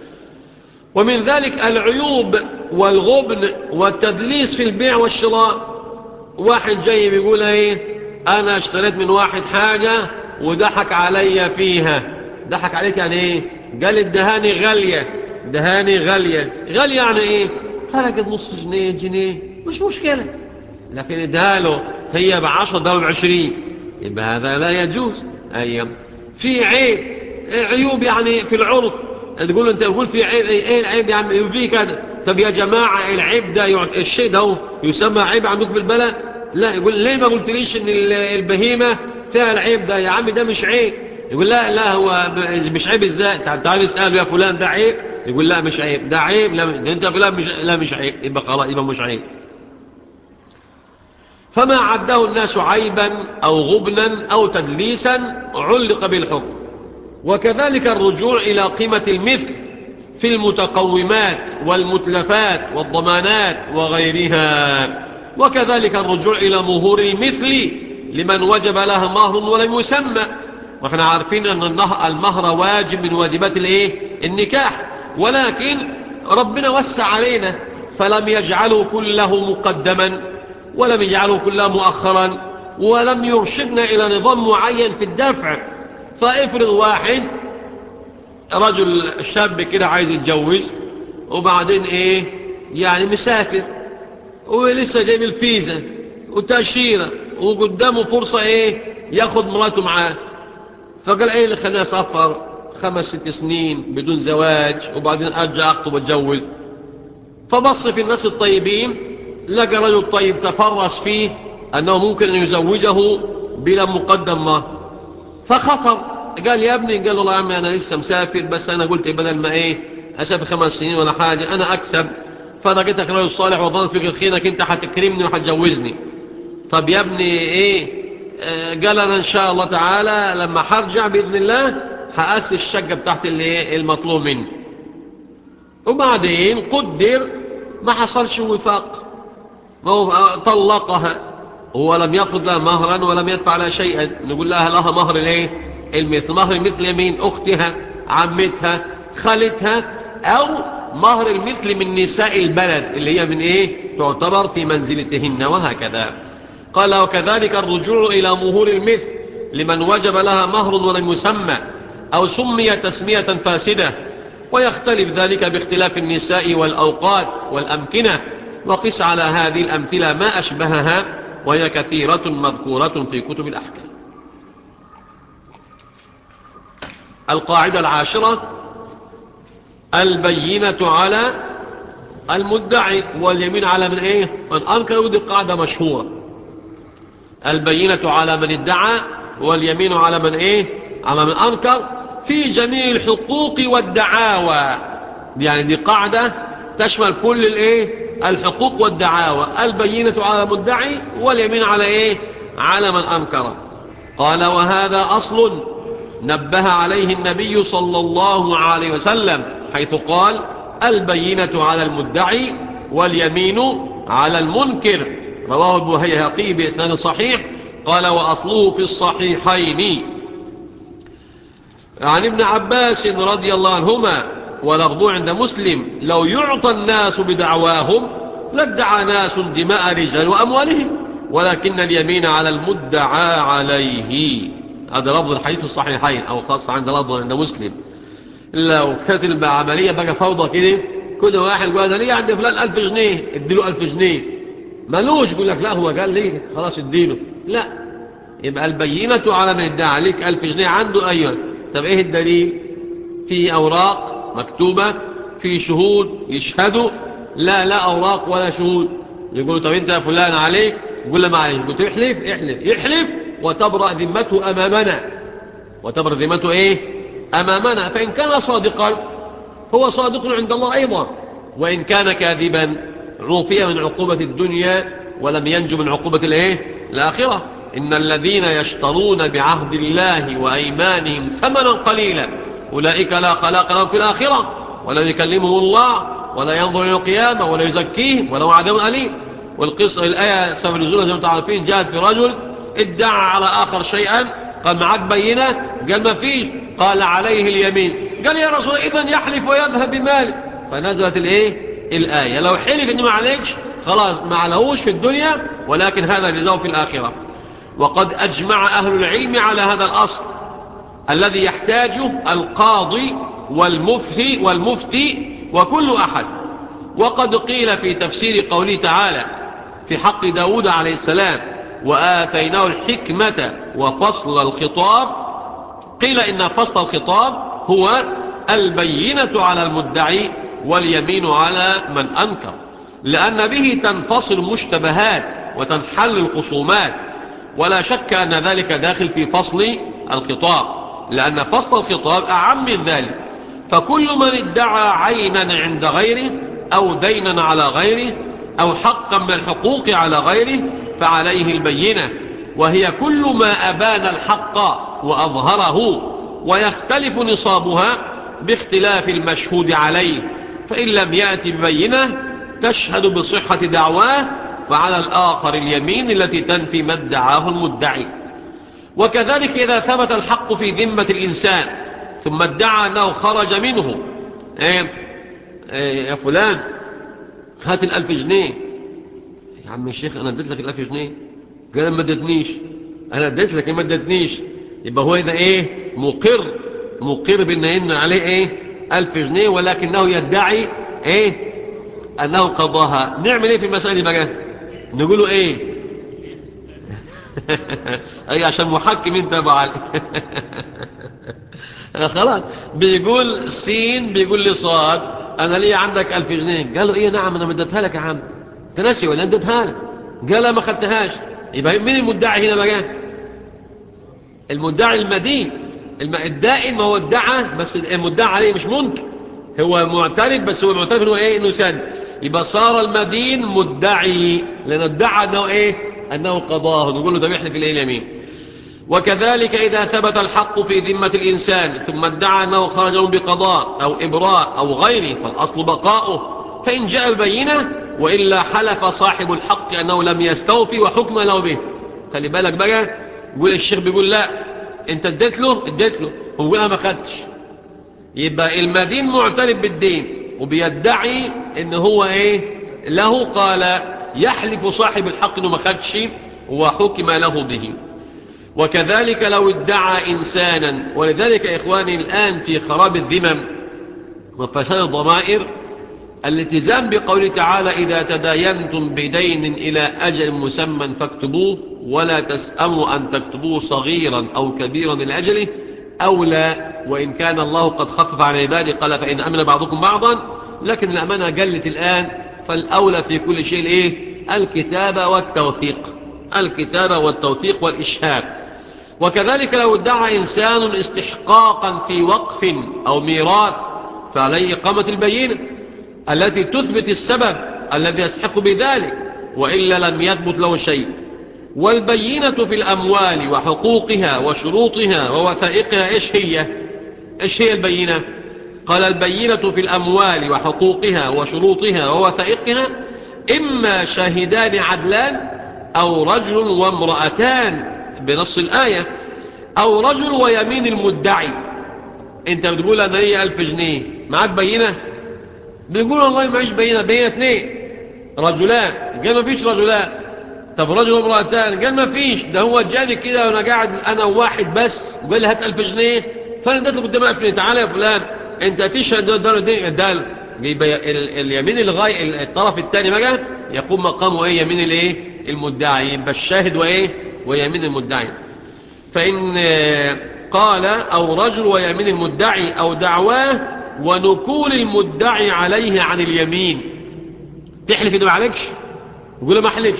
Speaker 1: ومن ذلك العيوب والغبن والتدليس في البيع والشراء واحد جاي بيقول ايه انا اشتريت من واحد حاجة وضحك عليا فيها ضحك عليك يعني ايه قال الدهاني غالية دهاني غالية غالية يعني ايه فرقت نص جنيه جنيه مش مشكلة لكن ادهاله هي بعشر ده بعشرين يبقى هذا لا يجوز ايام في عيب عيوب يعني في العرف تقول انت تقول في عيب ايه العيب يعني في كذا طب يا جماعة العيب ده الشيء ده يسمى عيب عندك في البلد لا يقول ليه ما قلتليش ان البهيمة فيها العيب ده يا عم ده مش عيب يقول لا لا هو مش عيب ازاي تعال اسأله يا فلان ده عيب يقول لا مش عيب ده عيب لا ده انت فلان مش لا مش عيب يبقى خلاص يبقى مش عيب فما عده الناس عيبا او غبنا او تدليسا علق بالحكم وكذلك الرجوع إلى قيمة المثل في المتقومات والمتلفات والضمانات وغيرها وكذلك الرجوع إلى مهور المثل لمن وجب لها مهر ولم يسمى وإحنا عارفين أن المهر واجب من واجبات الايه النكاح ولكن ربنا وسع علينا فلم يجعله كله مقدما ولم يجعله كله مؤخرا ولم يرشدنا إلى نظام معين في الدفع فافرض واحد رجل شاب كده عايز يتجوز وبعدين ايه يعني مسافر ولسه جايب الفيزا وتأشيرة وقدامه فرصة ايه ياخد مراته معاه فقال ايه اللي خلاني اسافر خمس ست سنين بدون زواج وبعدين ارجع اخطب واتجوز فبص في الناس الطيبين لقى رجل طيب تفرس فيه أنه ممكن أن يزوجه بلا مقدم مهر فخطر قال يا ابني قال والله يا عمي أنا لسه مسافر بس أنا قلت بدل ما إيه أسافر خمس سنين ولا حاجة أنا أكسب فلقيتك رجل صالح وظنت فيك الخير انك انت هتكرمني وهتجوزني طب يا ابني ايه آه قال انا ان شاء الله تعالى لما هرجع باذن الله هاسس الشقه بتاعت اللي المطلوب مني وبعدين قدر ما حصلش وفاق ما هو طلقها هو لم يفرض لها مهرا ولم يدفع لها شيئا نقول لها لها مهر الايه المثل مهر المثل يمين اختها عمتها خالتها او مهر المثل من نساء البلد اللي هي من ايه تعتبر في منزلتهن وهكذا قال وكذلك الرجوع الى مهور المثل لمن وجب لها مهر ولم يسمى او سمي تسمية فاسدة ويختلف ذلك باختلاف النساء والأوقات والأمكنة وقس على هذه الأمثلة ما أشبهها وهي كثيرة مذكورة في كتب الأحكام القاعدة العاشرة البينة على المدعي واليمين على من ايه من انكر ودي قاعدة مشهورة البينة على من ادعى واليمين على من ايه على من انكر في جميع الحقوق والدعاوى يعني دي قاعدة تشمل كل الايه الحقوق والدعاوى البينة على المدعي واليمين على ايه على من انكر قال وهذا اصل نبه عليه النبي صلى الله عليه وسلم حيث قال البينة على المدعي واليمين على المنكر رواه البهيهقي بإسناد صحيح قال وأصله في الصحيحين عن ابن عباس رضي الله عنهما ولفظه عند مسلم لو يعطى الناس بدعواهم لادعى ناس دماء رجال وأموالهم ولكن اليمين على المدعى عليه هذا لفظ الحديث الصحيحين أو خاصة عند لفظ عند مسلم لو كانت العملية بقى فوضى كده كل واحد يقول أنا ليه عند فلان ألف جنيه اديله ألف جنيه ملوش يقول لك لا هو قال لي خلاص اديله لا يبقى البينة على من ادعى عليك ألف جنيه عنده أيوة طب ايه الدليل في أوراق مكتوبة في شهود يشهدوا لا لا أوراق ولا شهود يقولوا طب انت فلان عليك يقول له ما عليك قلت احلف احلف يحلف وتبرأ ذمته أمامنا وتبرأ ذمته ايه أمامنا فإن كان صادقا هو صادق عند الله أيضا وإن كان كاذبا عوفي من عقوبة الدنيا ولم ينجو من عقوبة الايه الآخرة إن الذين يشترون بعهد الله وأيمانهم ثمنا قليلا أولئك لا خلاق لهم في الآخرة ولا يكلمهم الله ولا ينظر إلى القيامة ولا يزكيهم ولا عذاب أليم والقصة الآية سبب نزولها زي ما تعرفين جاءت في رجل ادعى على آخر شيئا قال معك بينة قال ما فيه قال عليه اليمين قال يا رسول إذن يحلف ويذهب بماله فنزلت الايه الآية لو حلف إنه ما عليكش خلاص ما علوش في الدنيا ولكن هذا جزاء في الآخرة وقد أجمع أهل العلم على هذا الأصل الذي يحتاجه القاضي والمفتي والمفتي وكل أحد وقد قيل في تفسير قوله تعالى في حق داود عليه السلام وآتيناه الحكمة وفصل الخطاب قيل إن فصل الخطاب هو البينة على المدعي واليمين على من أنكر لأن به تنفصل مشتبهات وتنحل الخصومات ولا شك أن ذلك داخل في فصل الخطاب لأن فصل الخطاب أعم من ذلك فكل من ادعى عينا عند غيره أو دينا على غيره أو حقا من الحقوق على غيره فعليه البينة وهي كل ما أبان الحق وأظهره ويختلف نصابها باختلاف المشهود عليه فإن لم يأتي ببينة تشهد بصحة دعواه فعلى الآخر اليمين التي تنفي ما ادعاه المدعي وكذلك إذا ثبت الحق في ذمة الإنسان ثم ادعى أنه خرج منه ايه ايه يا فلان هات الألف جنيه يا عم الشيخ أنا اديت لك الألف جنيه قال ما ادتنيش أنا اديت لك ما ادتنيش يبقى هو إذا إيه مقر مقر بأن إن عليه إيه ألف جنيه ولكنه يدعي إيه أنه قضاها نعمل إيه في المسألة دي بقى نقوله إيه أي عشان محكم انت بقى خلاص بيقول سين بيقول لي صاد انا ليه عندك ألف جنيه قال له ايه نعم انا مدتها لك يا عم انت ناسي ولا اديتها لك قال لا ما خدتهاش يبقى مين المدعي هنا بقى المدعي المدين الدائن ما هو ادعى بس المدعى عليه مش منكر هو معترف بس هو معترف انه ايه انه سد يبقى صار المدين مدعي لان ادعى انه ايه انه قضاه نقول له ده بيحلف الايه اليمين وكذلك إذا ثبت الحق في ذمة الإنسان ثم ادعى أنه خرج بقضاء أو إبراء أو غيره فالأصل بقاؤه فإن جاء البينة وإلا حلف صاحب الحق أنه لم يستوفي وحكم له به خلي بالك بقى يقول الشيخ بيقول لا انت اديت له اديت له هو انا ما خدتش يبقى المدين معترف بالدين وبيدعي ان هو ايه له قال يحلف صاحب الحق انه ما خدش وحكم له به وكذلك لو ادعى إنسانا ولذلك إخواني الآن في خراب الذمم وفساد الضمائر الالتزام بقوله تعالى إذا تداينتم بدين إلى أجل مسمى فاكتبوه ولا تسأموا أن تكتبوه صغيرا أو كبيرا لأجله أو لا وإن كان الله قد خفف عن عباده قال فإن أمن بعضكم بعضا لكن الأمانة قلت الآن فالأولى في كل شيء إيه؟ الكتابة والتوثيق الكتابة والتوثيق والإشهاد وكذلك لو ادعى إنسان استحقاقا في وقف أو ميراث فعليه إقامة البينة التي تثبت السبب الذي يستحق بذلك وإلا لم يثبت له شيء والبينة في الأموال وحقوقها وشروطها ووثائقها إيش هي إيش هي البينة قال البينة في الأموال وحقوقها وشروطها ووثائقها إما شاهدان عدلان أو رجل وامرأتان بنص الآية أو رجل ويمين المدعي أنت بتقول أنا لي ألف جنيه معاك بينة بيقول والله معيش بينة بينة اثنين رجلان قال ما فيش رجلان طب رجل وامرأتان قال ما فيش ده هو جاني كده وانا قاعد انا وواحد بس وقال لي هات 1000 جنيه فانا اديت له قدام 1000 جنيه تعالى يا فلان انت تشهد ده ده ده اداله اليمين الغاي الطرف الثاني بقى يقوم مقامه ايه يمين الايه المدعي يبقى الشاهد وايه ويمين المدعي فان قال او رجل ويمين المدعي او دعواه ونكول المدعي عليه عن اليمين تحلف انه ما عليكش يقول ما احلفش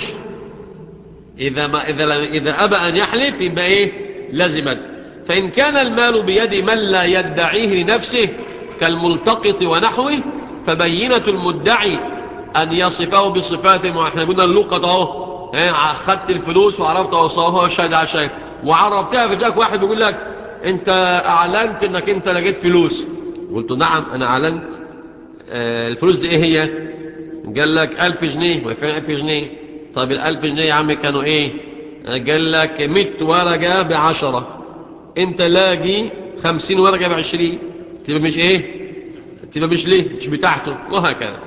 Speaker 1: إذا, ما إذا, إذا أبى أن يحلف يبقى إيه لزمت فإن كان المال بيد من لا يدعيه لنفسه كالملتقط ونحوه فبينة المدعي أن يصفه بصفات وإحنا قلنا اللقط أهو خدت الفلوس وعرفت أوصافها وشهد على شيء وعرفتها فجاك واحد بيقول لك أنت أعلنت أنك أنت لقيت فلوس قلت نعم أنا أعلنت آه الفلوس دي إيه هي قال لك ألف جنيه وفين ألف جنيه طيب الألف جنيه يا عم كانوا ايه قال لك مت ورقة بعشرة انت لاقي خمسين ورقة بعشرين تبقى مش ايه تبقى مش ليه مش بتاعته وهكذا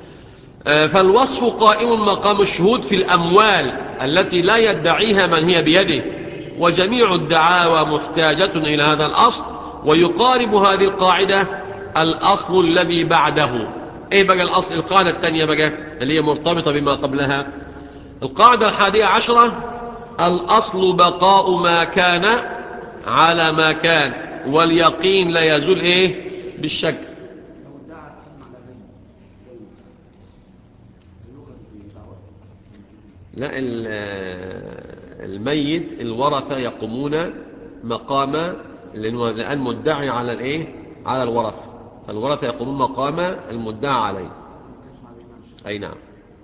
Speaker 1: فالوصف قائم مقام الشهود في الأموال التي لا يدعيها من هي بيده وجميع الدعاوى محتاجة إلى هذا الأصل ويقارب هذه القاعدة الأصل الذي بعده ايه بقى الأصل القاعدة الثانية بقى اللي هي مرتبطة بما قبلها القاعدة الحادية عشرة الأصل بقاء ما كان على ما كان واليقين لا يزول إيه بالشك لا الميت الورثة يقومون مقام لأن مدعي على الإيه على الورثة فالورثة يقومون مقام المدعى عليه أي نعم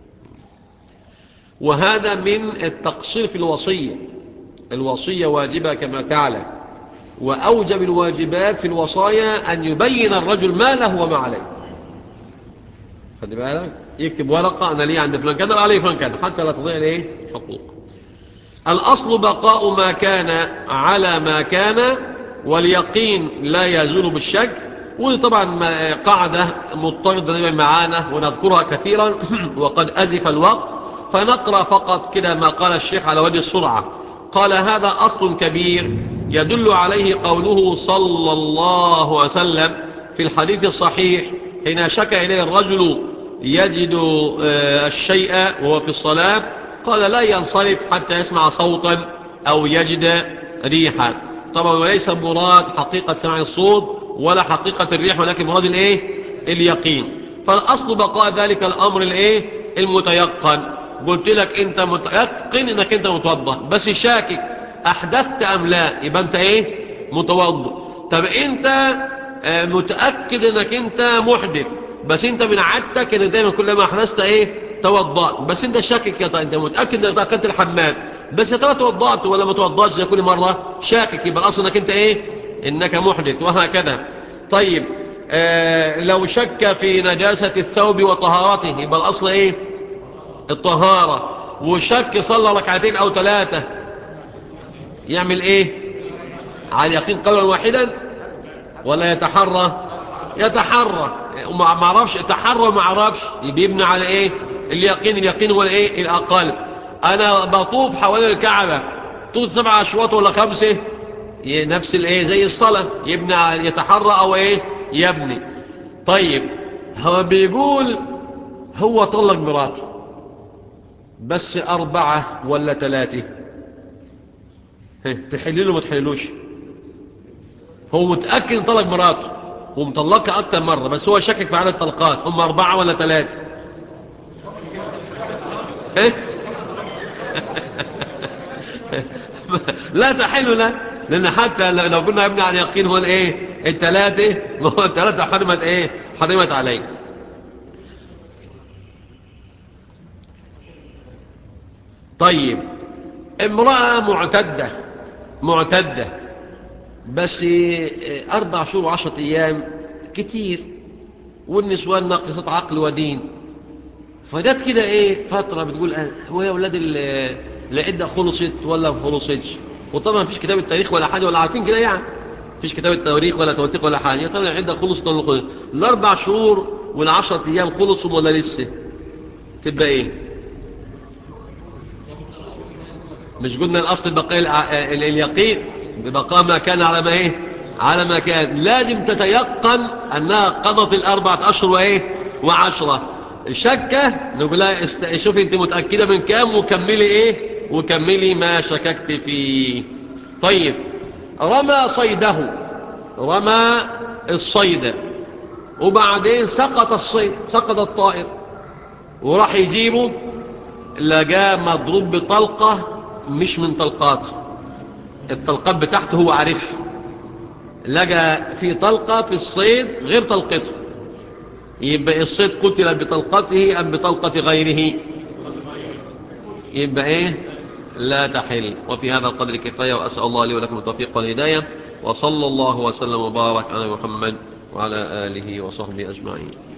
Speaker 1: وهذا من التقصير في الوصية الوصية واجبة كما تعلم وأوجب الواجبات في الوصايا أن يبين الرجل ما له وما عليه خد بالك يكتب ورقة أنا ليه عند فلان كذا عليه فلان كذا حتى لا تضيع ليه حقوق الأصل بقاء ما كان على ما كان واليقين لا يزول بالشك ودي طبعا قاعدة مضطردة دائما معانا ونذكرها كثيرا وقد أزف الوقت فنقرأ فقط كده ما قال الشيخ على وجه السرعة قال هذا أصل كبير يدل عليه قوله صلى الله عليه وسلم في الحديث الصحيح حين شكى إليه الرجل يجد الشيء وهو في الصلاة قال لا ينصرف حتى يسمع صوتا أو يجد ريحا طبعا وليس مراد حقيقة سماع الصوت ولا حقيقة الريح ولكن مراد الايه اليقين فالأصل بقاء ذلك الأمر الايه المتيقن قلت لك انت متيقن انك انت متوضا بس شاكك احدثت ام لا يبقى انت ايه متوضا طب انت متأكد انك انت محدث بس انت من عادتك ان دايما كلما احدثت ايه توضأت بس انت شاكك يا طيب انت متأكد انك دخلت الحمام بس يا ترى توضأت ولا ما توضأتش زي كل مرة شاكك يبقى الاصل انك انت ايه انك محدث وهكذا طيب آه لو شك في نجاسة الثوب وطهارته يبقى الاصل ايه الطهارة وشك صلى ركعتين او ثلاثة يعمل ايه على اليقين قولا واحدا ولا يتحرى يتحرى ما عرفش يتحرى ما عرفش بيبني على ايه اليقين اليقين هو الايه الاقل انا بطوف حوالين الكعبة طول سبع اشواط ولا خمسة نفس الايه زي الصلاة يبني يتحرى او ايه يبني طيب هو بيقول هو طلق مراته بس اربعة ولا ثلاثة تحلله ما تحللوش هو متأكد طلق مراته ومطلقها أكتر مرة بس هو شكك في عدد الطلقات هم أربعة ولا ثلاثة لا تحل لا لأن حتى لو قلنا ابني عن يقين هو الايه الثلاثة ما هو الثلاثة حرمت ايه حرمت عليه طيب امرأة معتدة معتدة بس أربع شهور وعشرة أيام كتير والنسوان ناقصة عقل ودين فجت كده إيه فترة بتقول هو يا أولاد العدة خلصت ولا ما خلصتش وطبعا مفيش كتاب التاريخ ولا حاجة ولا عارفين كده يعني مفيش كتاب التاريخ ولا توثيق ولا حاجة طبعا العدة خلصت ولا خلصت الأربع شهور والعشرة أيام خلصوا ولا لسه تبقى إيه مش قلنا الأصل بقى اليقين ببقاء ما كان على ما ايه على ما كان لازم تتيقن انها قضت الاربعة اشهر وايه وعشرة الشكة نقول لها است... شوفي انت متأكدة من كام وكملي ايه وكملي ما شككت فيه طيب رمى صيده رمى الصيد وبعدين سقط الصيد سقط الطائر وراح يجيبه لقاه مضروب بطلقة مش من طلقاته الطلقات بتاعته هو عارف لقى في طلقة في الصيد غير طلقته يبقى الصيد قتل بطلقته أم بطلقة غيره يبقى إيه لا تحل وفي هذا القدر كفاية وأسأل الله لي ولكم التوفيق والهداية وصلى الله وسلم وبارك على محمد وعلى آله وصحبه أجمعين